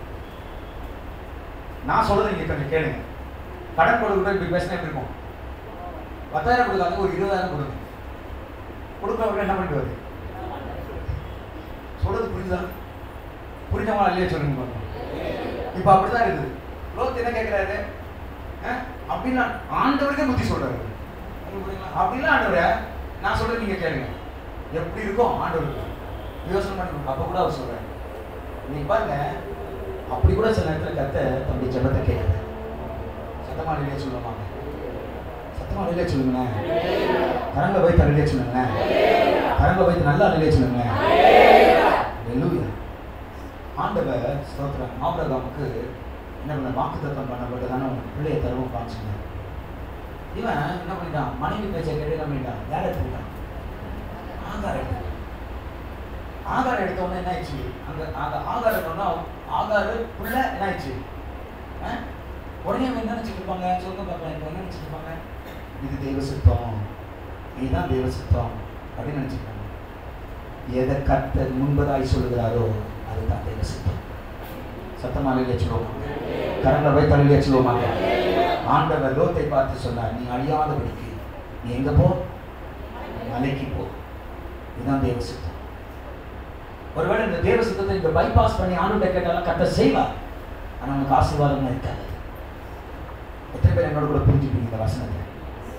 நான் சொல்றது நீங்க கொஞ்சம் கேளுங்க கடன் கொடுக்குறது இப்படி பேசினா எப்படி இருக்கும் பத்தாயிரம் கொடுக்காங்க ஒரு இருபதாயிரம் கொடுங்க கொடுக்குறவங்க என்ன பண்ணிட்டு வருது சொல்றது புரியுதா புரிஞ்சவங்களா இல்லையா சொல்லுங்க பாருங்க இப்போ அப்படிதான் இருக்குது லோத் என்ன கேட்கிறாரு அஹ், அப்படின்னா ஆண்டவருக்கே புத்தி சொல்றாரு உங்களுக்கு புரியுங்களா? அப்படிலாம் ஆண்டவரே நான் சொல்றது நீங்க கேளுங்க எப்படி இருக்கும் ஆண்டவருக்கு யோசனை பண்ணி அப்ப கூட அவர் சொல்றாரு நீங்க பாருங்க அப்படி கூட சில நேரத்துல கத்த தம்பி ஜெபத்தை கேட்குது சத்தமா இல்லையே சொல்லுவாங்க சத்தமா இல்லையே சொல்லுங்களேன் கரங்க வைத்து அழிலே சொல்லுங்களேன் கரங்க வைத்து நல்லா அழிலே சொல்லுங்களேன் ஹalleluya ஆண்டவர் ஸ்தோத்திரம் ஆபிரகாமுக்கு என்ன பண்ண வாக்குத்தத்தம் பண்ணப்பட்டதான உன் பிள்ளையை தருவோம் காமிச்சுங்க இவன் என்ன பண்ணிட்டான் மனைவி பேச்சை கேட்டு என்ன பண்ணிட்டான் யாரை எடுத்துக்கிட்டான் ஆகார் எடுத்துக்கிட்டான் ஆகார் எடுத்த உடனே என்ன ஆயிடுச்சு அங்க அந்த ஆகார் எடுத்தோம்னா ஆகார் புள்ள என்ன ஆயிடுச்சு ஆ? உடனே அவன் என்ன நினைச்சிட்டு இருப்பாங்க சொல்லுங்க பார்ப்பேன் இப்போ என்ன நினைச்சிட்டு இருப்பாங்க இது தெய்வ சுத்தம் இதுதான் தெய்வ சுத்தம் அப்படின்னு நினைச்சிருக்காங்க எதை கர்த்தர் முன்பதாய் சொல்லுகிறாரோ அதுதான் தெய்வ சுத்தம் சத்தமா இல்லையா சொல்லுவோம் கரங்களை வைத்து அழியா சொல்லுவோமாங்க ஆண்டவர் லோத்தை பார்த்து சொன்னார் நீ அழியாதபடிக்கு நீ எங்க போ மலைக்கு போ இதுதான் தேவ சித்தம் ஒருவேளை இந்த தேவ சித்தத்தை இந்த பைபாஸ் பண்ணி ஆண்டுகிட்ட கேட்டாலும் கட்ட செய்வார் ஆனா உனக்கு ஆசீர்வாதமா இருக்காது எத்தனை பேர் என்னோட கூட புரிஞ்சுப்பீங்க இந்த வசனத்தை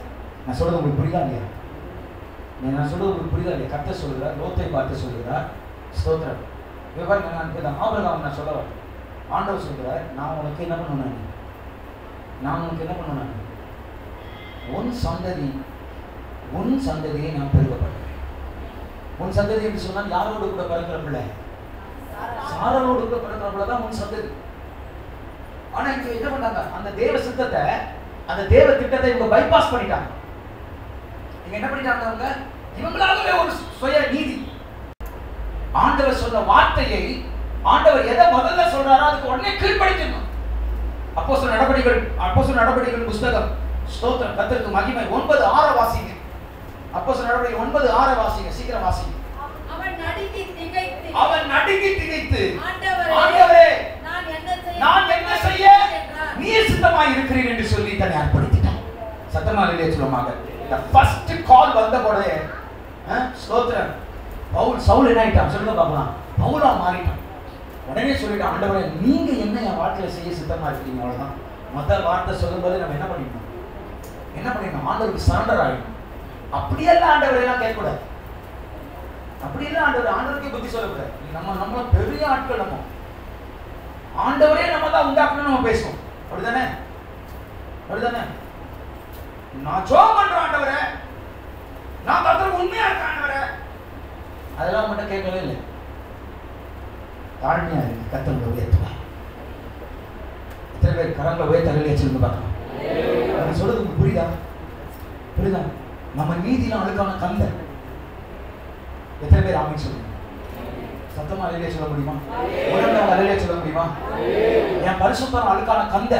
நான் சொல்றது உங்களுக்கு புரியுதா இல்லையா நீ- நான் சொல்றது உங்களுக்கு புரியுதா இல்லையா கத்த சொல்லுகிறார் லோத்தை பார்த்து சொல்லுகிறார் ஸ்தோத்திரம் விவரம் நான் இப்பதான் ஆபிரகாம் நான் சொல்ல வரேன் ஆண்டவர் சொல்கிறார் நான் உனக்கு என்ன பண்ணுவேன் நான் உனக்கு என்ன பண்ணுவேன் உன் சந்ததி உன் சந்ததியை நான் பெருகப்படுவேன் உன் சந்ததி என்று சொன்னால் யாரோடு கூட பிறக்கிற பிள்ளை சாரலோடு கூட பிறக்கிற பிள்ளை தான் உன் சந்ததி ஆனா இங்க என்ன பண்ணாங்க அந்த தேவ சித்தத்தை அந்த தேவ திட்டத்தை இவங்க பைபாஸ் பண்ணிட்டாங்க இவங்க என்ன பண்ணிட்டாங்க அவங்க இவங்களாகவே ஒரு சுய நீதி ஆண்டவர் சொன்ன வார்த்தையை ஆண்டவர் எதை முதல்ல சொல்றாரோ அதுக்கு உடனே கீழ்ப்படிக்கணும் அப்போ சொன்ன நடவடிக்கைகள் அப்போ சொன்ன நடவடிக்கைகள் புஸ்தகம் ஸ்தோத்திரம் கத்திற்கு மகிமை ஒன்பது ஆற வாசிங்க அப்போ சொன்ன நடவடிக்கை ஒன்பது ஆற வாசிங்க சீக்கிரம் வாசிங்க அவன் நடுங்கி திகைத்து அவன் நடுங்கி திகைத்து ஆண்டவரே ஆண்டவரே நான் என்ன செய்ய நான் என்ன செய்ய என்றார். நீர் சித்தமாய் இருக்கிறீர் என்று சொல்லி தன்னை அர்ப்பணித்திட்டான் சத்தமா இல்லையே சொல்லுவாங்க இந்த ஃபர்ஸ்ட் கால் வந்த உடனே அஹ், ஸ்தோத்திரம் பவுல் சவுல் என்ன ஆயிட்டான் சொல்லுங்க பார்க்கலாம் பவுலா மாறிட்டான் உடனே சொல்லிட்டான் ஆண்டவரே நீங்க என்ன என் வாழ்க்கையில செய்ய சித்தமா இருக்கீங்க அவ்வளவுதான் முதல் வார்த்தை சொல்லும்போது நம்ம என்ன பண்ணிடணும் என்ன பண்ணிடணும் ஆண்டவருக்கு சரண்டர் ஆகிடணும் அப்படியெல்லாம் ஆண்டவர் எல்லாம் கேட்கக்கூடாது அப்படியெல்லாம் ஆண்டவர் ஆண்டவருக்கே புத்தி சொல்லக்கூடாது நம்ம நம்ம பெரிய ஆட்கள் நம்ம ஆண்டவரே நம்ம தான் உண்டாக்கணும்னு நம்ம பேசுவோம் அப்படிதானே அப்படிதானே நான் ஜோம் பண்ற ஆண்டவரே நான் கத்தருக்கு உண்மையா இருக்க ஆண்டவரே அதெல்லாம் மட்டும் கேட்கவே இல்லை தாழ்மையா இருக்கு கத்தங்களை உயர்த்துவார் எத்தனை பேர் கரங்களை உயர்த்த தலையில வச்சிருந்து பார்க்கலாம் நான் சொல்றது உங்களுக்கு புரியுதா புரியுதா நம்ம நீதியில அழுக்கான கந்த எத்தனை பேர் ஆமின்னு சொல்லுங்க சத்தமா அலையிலே சொல்ல முடியுமா உடனே அலையிலே சொல்ல முடியுமா என் பரிசுத்தம் அழுக்கான கந்த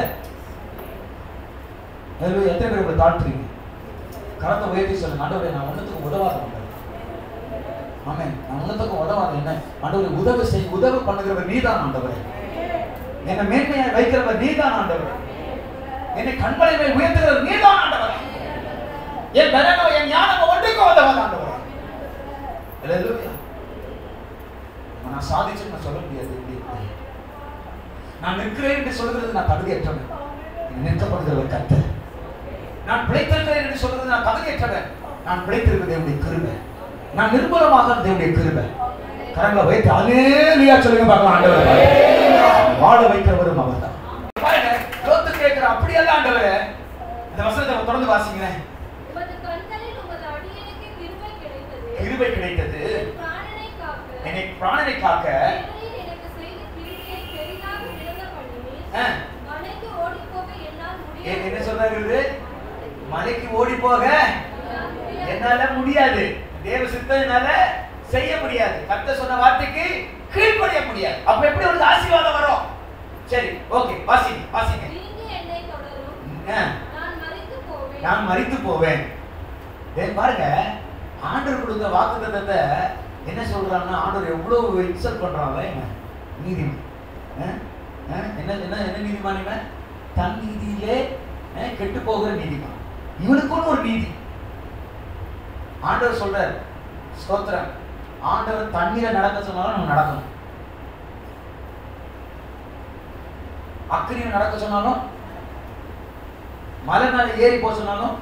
அதுல எத்தனை பேர் உங்களை தாழ்த்துறீங்க கரத்தை உயர்த்தி சொல்லுங்க ஆண்டவரே நான் ஒன்றுத்துக்கு உதவாத ஆண்டவரே. ஆமென் நான் ஒன்றுத்துக்கும் உதவாத என்ன ஆண்டவரே உதவி செய் உதவி பண்ணுகிறவர் நீதான் ஆண்டவரே என்னை மேன்மையாய் வைக்கிறவர் நீதான் ஆண்டவரே என்னை கண்மலை மேல் உயர்த்துகிறவர் நீதான் ஆண்டவரே என் பலனோ என் ஞானமோ ஒன்றுக்கும் உதவாத ஆண்டவரே அல்லேலூயா நான் சாதிச்சு நான் சொல்ல முடியாது எப்படி இருக்கு? நான் நிற்கிறேன் என்று சொல்கிறது நான் தகுதியற்றவன் என்னை நிற்கப்படுகிறவர் கர்த்தர் நான் பிழைத்திருக்கிறேன் என்று சொல்றது நான் தகுதியற்றவன் நான் பிழைத்திருக்கிறது தேவனுடைய கிருபை நான் நிர்மூலமாக தேவனுடைய கிருபை கரங்களை வைத்து அலேலியா சொல்லுங்க பார்க்கலாம் ஆண்டவர் வாழ வைக்கிறவரும் அவர் தான் பாருங்க லோத்து கேட்கிற அப்படியெல்லாம் ஆண்டவரே இந்த வசனத்தை தொடர்ந்து வாசிங்களேன் உமது கண்களில் உமது அடியனுக்கு கிருபை கிடைத்தது கிருபை கிடைத்தது என் பிராணனை காக்க என்னை பிராணனை காக்க தேவரீர் எனக்கு செய்த கிருபையை பெரிதாக விளங்க பண்ணினீர். ஆ, மலைக்கு ஓடிப்போக என்னால் எ- என்ன முடியாது. சொன்னாரு மலைக்கு ஓடி போக என்னால் முடியாது. என்னால முடியாது தேவ சித்தனால செய்ய முடியாது கர்த்தர் சொன்ன வார்த்தைக்கு கீழ்ப்படிய முடியாது அப்ப எப்படி ஒரு ஆசீர்வாதம் வரும் சரி ஓகே வாசிங்க வாசிங்க தீங்கு என்னை தொடரும். ஆ, நான் மரித்து போவேன். நான் மரித்து போவேன் ஏன் பாருங்க ஆண்டவர் கொடுத்த வாக்குத்தத்தத்தை என்ன சொல்றாங்கன்னா ஆண்டவர் எவ்வளவு இன்சல்ட் பண்றாங்க இவன் நீதிமான் ஆ? ஆ? என்ன என்ன என்ன நீதிமான் இவன் தன் நீதியிலே ஆ, கெட்டு போகிற நீதிமான் இவனுக்குன்னு ஒரு நீதி ஆண்டவர் சொல்றார் ஸ்தோத்திரம் ஆண்டவர் தண்ணீரை நடக்க சொன்னாலும் நம்ம நடக்கணும் அக்கினியில் நடக்க சொன்னாலும் மலை மேல ஏறி போக சொன்னாலும்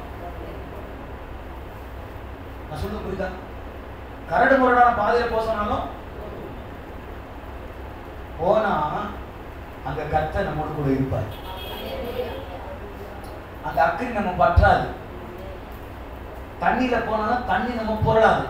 நான் சொல்றது புரியுதா கரடு முரடான பாதையில போக சொன்னாலும் போனா அங்க கர்த்தர் நம்மோடு கூட இருப்பார் அந்த அக்கினி நம்ம பற்றாது தண்ணியில போனாலும் தண்ணி நம்ம புரளாது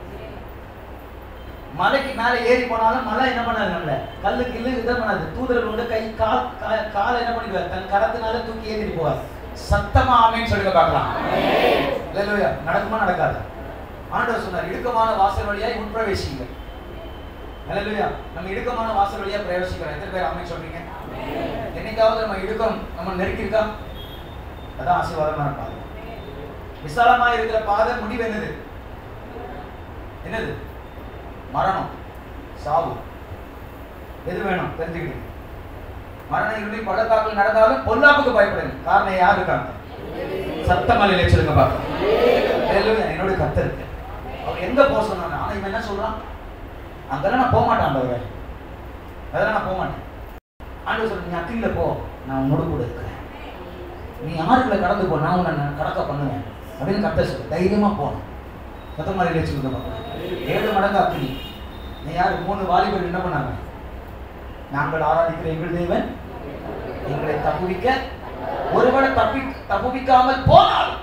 மலைக்கு மேல ஏறி போனாலும் மலை என்ன பண்ணாது நம்மள கல்லு கில்லு இதை பண்ணாது தூதர்கள் கொண்டு கை கால் கா- காலை என்ன பண்ணிடுவார் தன் கரத்தினால தூக்கி ஏறிட்டு போவார் சத்தமா ஆமேன்னு சொல்லுங்க பார்க்கலாம் அல்லேலூயா நடக்குமா நடக்காது ஆண்டவர் சொன்னார் இடுக்கமான வாசல் வழியாய் உட்பிரவேசிங்க அல்லேலூயா நம்ம இடுக்கமான வாசல் வழியா பிரவேசிக்கிறோம் எத்தனை பேர் ஆமென் சொல்றீங்க என்னைக்காவது நம்ம இடுக்கம் நம்ம நெருக்கி இருக்கா அதான் ஆசீர்வாதமான பாதை விசாலமா இருக்கிற பாதை முடிவு என்னது என்னது மரணம் சாவு எது வேணும் தெரிஞ்சுக்கிட்டு மரண இருளில் பள்ளத்தாக்கில் நடந்தாலும் பொல்லாப்புக்கு பயப்படுங்க காரணம் யார் இருக்காங்க சத்தமலையில சொல்லுங்க பார்க்கலாம் ஹalleluya, என்னோட கத்தர் இருக்கு அவர் எங்க போக சொன்னாங்க ஆனா இவன் என்ன சொல்றான் அங்கெல்லாம் நான் போக மாட்டேன் ஆண்டவரே அதெல்லாம் நான் போக மாட்டேன் ஆண்டவர் சொல்ற நீ அக்கினில போ நான் உன்னோட கூட இருக்கிறேன் நீ யாருக்குள்ள கடந்து போ நான் உன்னை நான் கடக்க பண்ணுவேன் அப்படின்னு கத்த சொல்லு தைரியமா போகணும் சத்தமா இல்லையே சொல்லுங்க ஏழு மடங்கு அக்னி நீ யாரு மூணு வாலிபர் என்ன பண்ணாங்க நாங்கள் ஆராதிக்கிற எங்கள் தேவன் எங்களை தப்புவிக்க ஒருவேளை தப்பி தப்புவிக்காமல் போனால்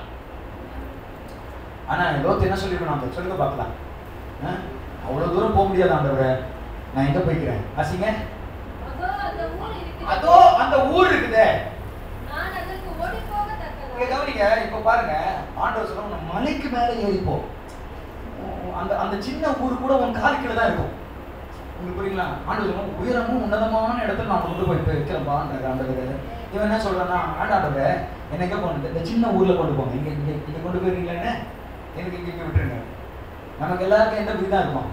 ஆனா லோத்து என்ன சொல்லிருக்கணும் அந்த சொல்லுங்க பார்க்கலாம் ஆ? அவ்வளவு தூரம் போக முடியாது ஆண்டவரே நான் எங்க போய்க்கிறேன் அசிங்க அதோ அந்த ஊர் இருக்கிறது. அதோ அந்த ஊர் இருக்குதே நான் அதற்கு ஓடிப் போகத்தக்கதா. இங்க கவனிங்க இப்ப பாருங்க ஆண்டவர் சொல்ல உன்னை மலைக்கு மேல ஏறிப்போ அந்த அந்த சின்ன ஊர் கூட உன் கால் கீழே தான் இருக்கும் உங்களுக்கு புரியுங்களா ஆண்டவர் சொல்லுவோம் உயரமும் உன்னதமான இடத்துல நான் கொண்டு போய் வைக்கிறேன்பான்ற ஆண்டவர் இவன் என்ன சொல்றான்னா ஆண்டாண்டவர் என்ன எங்க கொண்டு இந்த சின்ன ஊர்ல கொண்டு போங்க இங்க இங்க இங்க கொண்டு போயிருக்கீங்களா எனக்கு இங்க இங்க விட்டுருங்க நமக்கு எல்லாருக்கும் எந்த புத்தி தான் இருக்கும்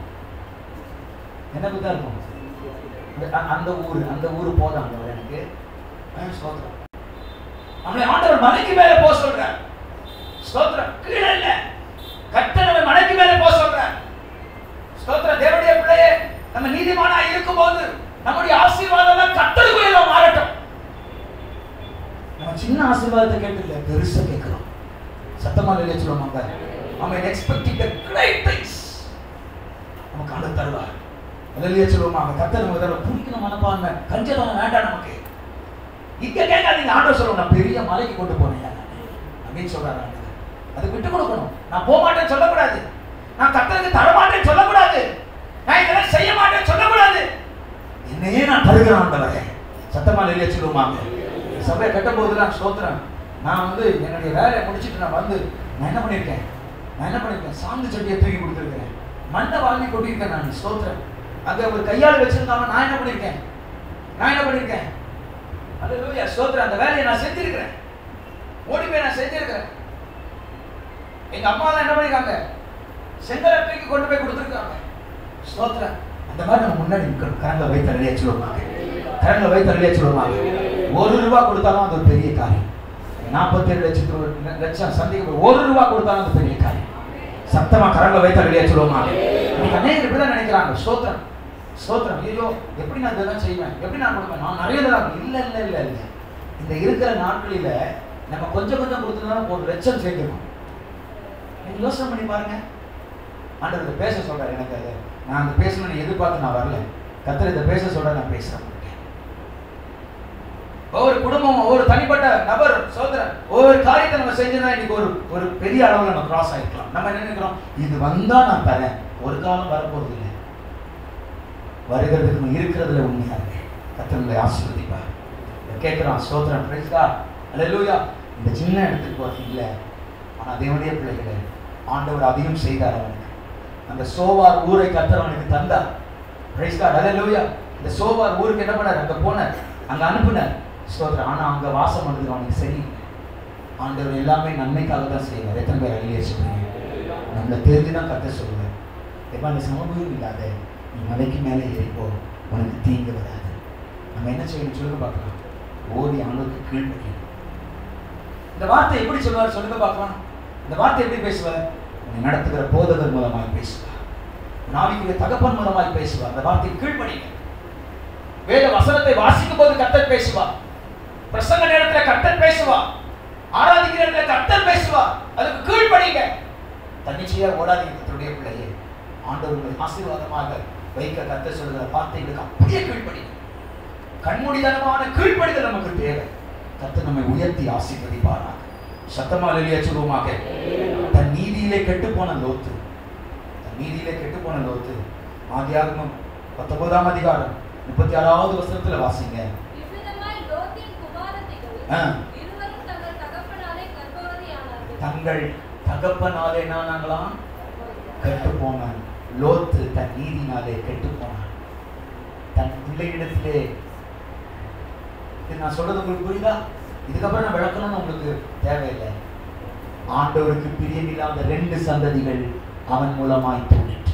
என்ன புத்தி தான் இருக்கும் இந்த- அ- அந்த ஊர் அந்த ஊர் போதும் ஆண்டவர் எனக்கு ஆ, ஸ்தோத்திரம் நம்மளை ஆண்டவர் மலைக்கு மேல போக சொல்றார் ஸ்தோத்திரம் கீழே இல்ல கட்டணவை மலைக்கு மேல போக சொல்றார் ஸ்தோத்திரம் தேவனுடைய பிள்ளையே நம்ம நீதிமானா இருக்கும்போது நம்முடைய ஆசீர்வாதம் எல்லாம் கத்தருக்குள்ள மாறட்டும் நம்ம சின்ன ஆசீர்வாதத்தை கேட்டு இல்ல பெருசா கேட்கிறோம் சத்தமா இல்லையா சொல்லுவாங்க நம்ம எக்ஸ்பெக்டிங் த கிரேட் திங்ஸ் நமக்கு ஆண்டு தருவார் இல்லையா சொல்லுவோமா அவங்க கத்தர் நம்ம தருவார் புரிக்கிற மனப்பான்மை கஞ்சதம் வேண்டாம் நமக்கு இங்க கேட்காதீங்க ஆண்டவர் சொல்லுவோம் நான் பெரிய மலைக்கு கொண்டு போனேன் அப்படின்னு சொல்றாரு ஆண்டவர் அதுக்கு விட்டு கொடுக்கணும் நான் போக மாட்டேன்னு சொல்லக்கூடாது நான் கத்தருக்கு தர மாட்டேன்னு சொல்லக்கூடாது நான் இதெல்லாம் செய்ய மாட்டேன்னு சொல்லக்கூடாது என்னையே நான் தருகிறேன் ஆண்டவரே சத்தமா இல்லையா சொல்லுவாங்க சபையை கட்டும் போது நான் ஸ்தோத்திரம் நான் வந்து என்னுடைய வேலையை முடிச்சிட்டு நான் வந்து நான் என்ன பண்ணியிருக்கேன் நான் என்ன பண்ணியிருக்கேன் சாந்து சட்டியை தூக்கி கொடுத்துருக்கேன் மண்ணை வாங்கி கொட்டியிருக்கேன் நான் ஸ்தோத்திரம் அங்க ஒரு கையால் வச்சிருந்தாலும் நான் என்ன பண்ணியிருக்கேன் நான் என்ன பண்ணியிருக்கேன் அல்லேலூயா ஸ்தோத்திரம் அந்த வேலையை நான் செஞ்சிருக்கிறேன் ஓடி போய் நான் செஞ்சிருக்கிறேன் எங்க அம்மா தான் என்ன பண்ணிருக்காங்க செங்கலை தூக்கி கொண்டு போய் கொடுத்துருக்காங்க ஸ்தோத்திரம் அந்த மாதிரி நம்ம முன்னாடி நிற்கணும் கரங்களை வைத்து அருளியா சொல்லுவாங்க கரங்களை வைத்து அருளியா சொல்லுவாங்க ஒரு ரூபா கொடுத்தாலும் அது ஒரு பெரிய காரியம் நாற்பத்தேழு லட்சத்து ஒரு லட்சம் சந்திக்க ஒரு ரூபா கொடுத்தாலும் அது பெரிய காரியம் சத்தமா கரங்களை வைத்து அருளியா சொல்லுவாங்க இன்னைக்கு அநேகர் இப்படி தான் நினைக்கிறாங்க ஸ்தோத்திரம் ஸ்தோத்திரம் ஐயோ எப்படி நான் இதெல்லாம் செய்வேன் எப்படி நான் கொடுப்பேன் நான் நிறைய தரம் இல்ல இல்ல இல்ல இல்ல இந்த இருக்கிற நாட்களில நம்ம கொஞ்சம் கொஞ்சம் கொடுத்துருந்தா ஒரு லட்சம் சேர்க்கணும் நீங்க யோசனை பண்ணி பாருங்க ஆண்டவர் இதை பேச சொல்றாரு எனக்கு அது நான் அந்த பேசணும்னு எதிர்பார்த்து நான் வரல கத்தர் இதை பேச சொல்ற நான் பேசுறேன் ஒவ்வொரு குடும்பம் ஒவ்வொரு தனிப்பட்ட நபர் சோதரன் ஒவ்வொரு காரியத்தை நம்ம செஞ்சோம்னா இன்னைக்கு ஒரு ஒரு பெரிய அளவுல நம்ம கிராஸ் ஆயிருக்கலாம் நம்ம என்ன நினைக்கிறோம் இது வந்தா நான் தரேன் ஒரு காலம் வரப்போறது இல்லை வருகிறதுக்கு நம்ம இருக்கிறதுல உண்மையா இருக்கு கத்தனை ஆசீர்வதிப்பார் கேட்கிறான் சோதரன் பிரைஸ்கா அல்லேலூயா இந்த சின்ன இடத்துக்கு போறது இல்லை ஆனா தேவனுடைய பிள்ளைகளை ஆண்டவர் அதிகம் செய்தார் அவனுக்கு அந்த சோவார் ஊரை கத்தர் அவனுக்கு தந்தார் பிரைஸ் காட் அல்லேலூயா இந்த சோவார் ஊருக்கு என்ன பண்ணார் அங்க போனார் அங்க அனுப்புனார் ஸ்தோத்திரம் ஆனா அங்க வாசம் பண்ணது அவனுக்கு சரி ஆண்டவர் எல்லாமே நன்மைக்காக தான் செய்வார் எத்தனை பேர் அழிய சொல்றீங்க நம்மளை தெரிஞ்சு தான் கத்த சொல்லுவார் எப்ப அந்த சமபூயம் இல்லாத நீ மலைக்கு மேலே ஏறிப்போ உனக்கு தீங்கு வராது நம்ம என்ன செய்யணும் சொல்லுங்க பார்க்கலாம் ஓடி அவனுக்கு கீழ்ப்படியணும் இந்த வார்த்தை எப்படி சொல்லுவார் சொல்லுங்க பார்க்கலாம் இந்த வார்த்தை எப்படி பேசுவார் உன்னை நடத்துகிற போதகர் மூலமாய் பேசுவார் நாவிக்குரிய தகப்பன் மூலமாய் பேசுவார் அந்த வார்த்தை கீழ்ப்படிங்க வேத வசனத்தை வாசிக்கும் போது கத்தர் பேசுவார் பிரசங்க நேரத்தில் கத்தர் பேசுவார் ஆராதிக்கிற இடத்துல கத்தர் பேசுவார் அதுக்கு கீழ்ப்படிங்க தன்னிச்சையா ஓடாதீங்க கத்தருடைய பிள்ளையே ஆண்டவர்கள் ஆசீர்வாதமாக வைக்க கத்தர் சொல்கிற வார்த்தைகளுக்கு அப்படியே கீழ்ப்படிங்க கண்மூடிதனமான கீழ்ப்படிதல் நமக்கு தேவை கத்தர் நம்மை உயர்த்தி ஆசீர்வதிப்பாராக சத்தமா இல்லையா சொல்லுவோமாக தன் நீதியிலே கெட்டு போன லோத்து தன் நீதியிலே கெட்டு போன லோத்து ஆதியாகமம் பத்தொன்பதாம் அதிகாரம் முப்பத்தி ஆறாவது வசனத்துல வாசிங்க இவ்விதமாய் லோத்தின் குமாரத்திகள் ஆ. இருவரும் தங்கள் தகப்பனாலே கர்ப்பவதியானார்கள். தங்கள் தகப்பனாலே நானாங்களாம் கெட்டு போனான் லோத்து தன் நீதினாலே கெட்டு போனான் தன் பிள்ளையிடத்திலே இது நான் சொல்றது உங்களுக்கு புரியுதா இதுக்கப்புறம் நான் விளக்கணும்னு உங்களுக்கு தேவையில்லை ஆண்டவருக்கு பிரியமில்லாத ரெண்டு சந்ததிகள் அவன் மூலமாய் தோன்றிற்று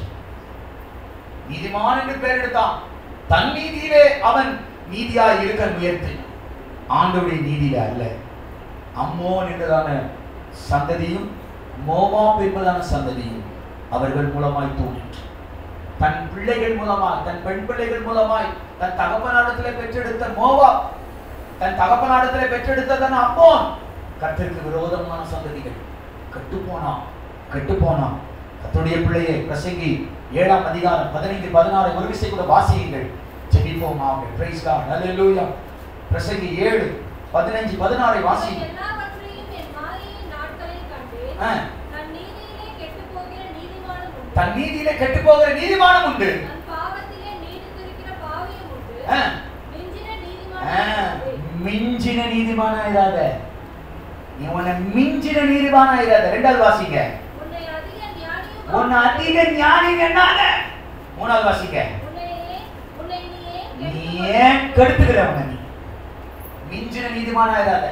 நீதிமான் என்று பெயர் எடுத்தான் தன் நீதியிலே அவன் நீதியாய் இருக்க முயற்சி ஆண்டவருடைய நீதியில அல்ல அம்மோன் என்றதான சந்ததியும் மோவாப் என்பதான சந்ததியும் அவர்கள் மூலமாய் தோன்றிற்று தன் பிள்ளைகள் மூலமாய் தன் பெண் பிள்ளைகள் மூலமாய் தன் தகப்பனாடத்திலே பெற்றெடுத்த மோவாப் தன் தகப்பனாடத்திலே பெற்றெடுத்த தன் அம்மோன் கர்த்தருக்கு விரோதமான சந்ததிகள் கெட்டு போனான் கெட்டு போனான் கர்த்தருடைய பிள்ளையே பிரசங்கி ஏழாம் அதிகாரம் பதினைந்து பதினாறு ஒரு விசை கூட வாசியுங்கள் ஜெபிப்போமாக பிரைஸ் காட் ஹalleluya பிரசங்கி ஏழு பதினஞ்சு பதினாறை வாசியுங்கள் எல்லாவற்றையும் என் மாயையின் நாட்களில் கண்டேன். ஆ, தன் நீதியிலே கெட்டுப் போகிற நீதிமானும் உண்டு. தன் நீதியிலே கெட்டு போகிற நீதிமானம் உண்டு தன் பாவத்திலே நீடித்திருக்கிற பாவியும் உண்டு. ஆ, மிஞ்சின ஆ, நீதிமானும் உண்டு. மிஞ்சின நீதிமானாயிராத நீ உன்னை மிஞ்சின நீதிமானாயிராத ரெண்டாவது வாசிங்க உன்னை அதிக ஞானியும் உன்னை அதிக ஞானி என்னாத மூணாவது வாசிங்க உன்னையே உன்னை நீயே நீ கெடுத்துக் ஏன் கெடுத்துக்கிறவங்க நீ மிஞ்சின நீதிமானாயிராத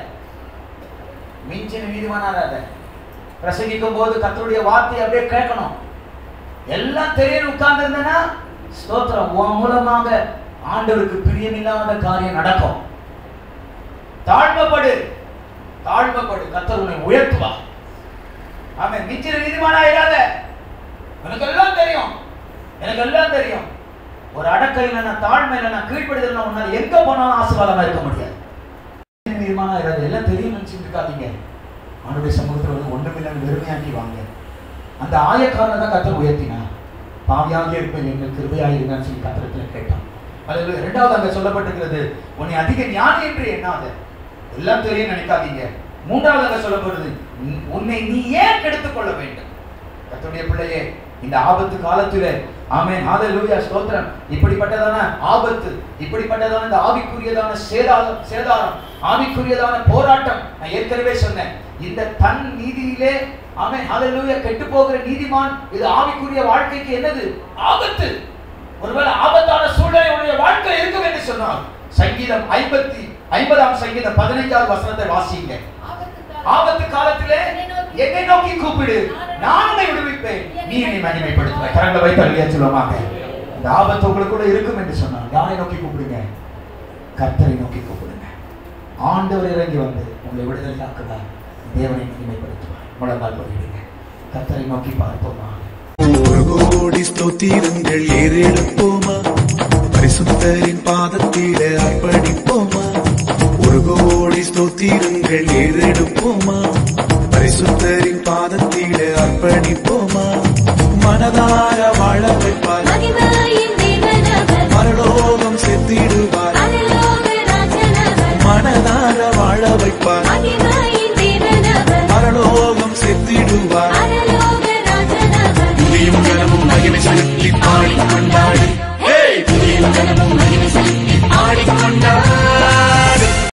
மிஞ்சின நீதிமானாயிராத பிரசங்கிக்கும் போது கர்த்தருடைய வார்த்தையை அப்படியே கேட்கணும் எல்லாம் தெரியணும் உட்கார்ந்து இருந்தனா ஸ்தோத்திரம் உன் மூலமாக ஆண்டவருக்கு பிரியமில்லாத காரியம் நடக்கும் தாழ்மைப்படு தாழ்மைப்படு கர்த்தர் உன்னை உயர்த்துவா ஆமென் மிஞ்சின நீதிமானாயிராத எனக்கு எல்லாம் தெரியும் எனக்கு எல்லாம் தெரியும் ஒரு அடக்கையில் நான் தாழ்மையில நான் கீழ்ப்படுதல் உன்னால் எங்க போனாலும் ஆசீர்வாதமா இருக்க முடியாது தீர்மானம் ஆயிடாது எல்லாம் தெரியும் நினைச்சுட்டு இருக்காதீங்க அவனுடைய சமூகத்தில் வந்து ஒன்றுமில்லை வெறுமையாக்கி வாங்க அந்த ஆயக்காரனை தான் கத்தர் உயர்த்தினா பாவியாக இருப்பேன் எங்கள் கிருபையாக இருந்தான்னு சொல்லி கத்திரத்தில் கேட்டான் அதில் இரண்டாவது அங்க சொல்லப்பட்டிருக்கிறது உன்னை அதிக ஞானி என்று எண்ணாத எல்லாம் தெரியும் நினைக்காதீங்க மூன்றாவது அங்க சொல்லப்படுது உன்- உன்னை நீ ஏன் கெடுத்துக் கொள்ள வேண்டும் கர்த்தருடைய பிள்ளையே இந்த ஆபத்து காலத்திலே ஆமென் ஹalleluya ஸ்தோத்திரம் இப்படிப்பட்டதான ஆபத்து இப்படிப்பட்டதான இந்த ஆவிக்குரியதான சேதாரம் சேதாரம் ஆவிக்குரியதான போராட்டம் நான் ஏற்கனவே சொன்னேன் இந்த தன் நீதியிலே ஆமென் ஹalleluya கெட்டு போகிற நீதிமான் இது ஆவிக்குரிய வாழ்க்கைக்கு என்னது ஆபத்து ஒருவேளை ஆபத்தான சூழ்நிலை உடைய வாழ்க்கை இருக்கும் என்று சொன்னால் சங்கீதம் ஐம்பத்தி ஐம்பதாம் சங்கீதம் பதினைஞ்சாவது வசனத்தை வாசிங்க ஆபத்து காலத்திலே என்னை நோக்கி கூப்பிடு நான் உன்னை விடுவிப்பேன் நீ என்னை மகிமைப்படுத்துவாய் கரங்களை வைத்து அழியா சொல்லுவாங்க இந்த ஆபத்து உங்களுக்குள்ள இருக்கும் என்று சொன்னார் யாரை நோக்கி கூப்பிடுங்க கர்த்தரை நோக்கி கூப்பிடுங்க ஆண்டவர் இறங்கி வந்து உங்களை விடுதலை ஆக்குவார் தேவனை மகிமைப்படுத்துவார் முழங்கால் போயிடுங்க கர்த்தரை நோக்கி பார்ப்போமா ஒரு கோடி ஸ்தோத்திரங்கள் ஏறெடுப்போமா பரிசுத்தரின் பாதத்தில அர்ப்பணிப்போமா ஒரு கோடி ஸ்தோத்திரங்கள் ஏறெடுப்போமா பரிசுத்தரின் பாதத்தில அர்ப்பணிப்போமா மனதார வாழ வைப்பார் மகிமையின் தேவனவர், மரலோகம் செத்திடுவார் அருளோக ராஜனவர், மனதார வாழ வைப்பார் மகிமையின்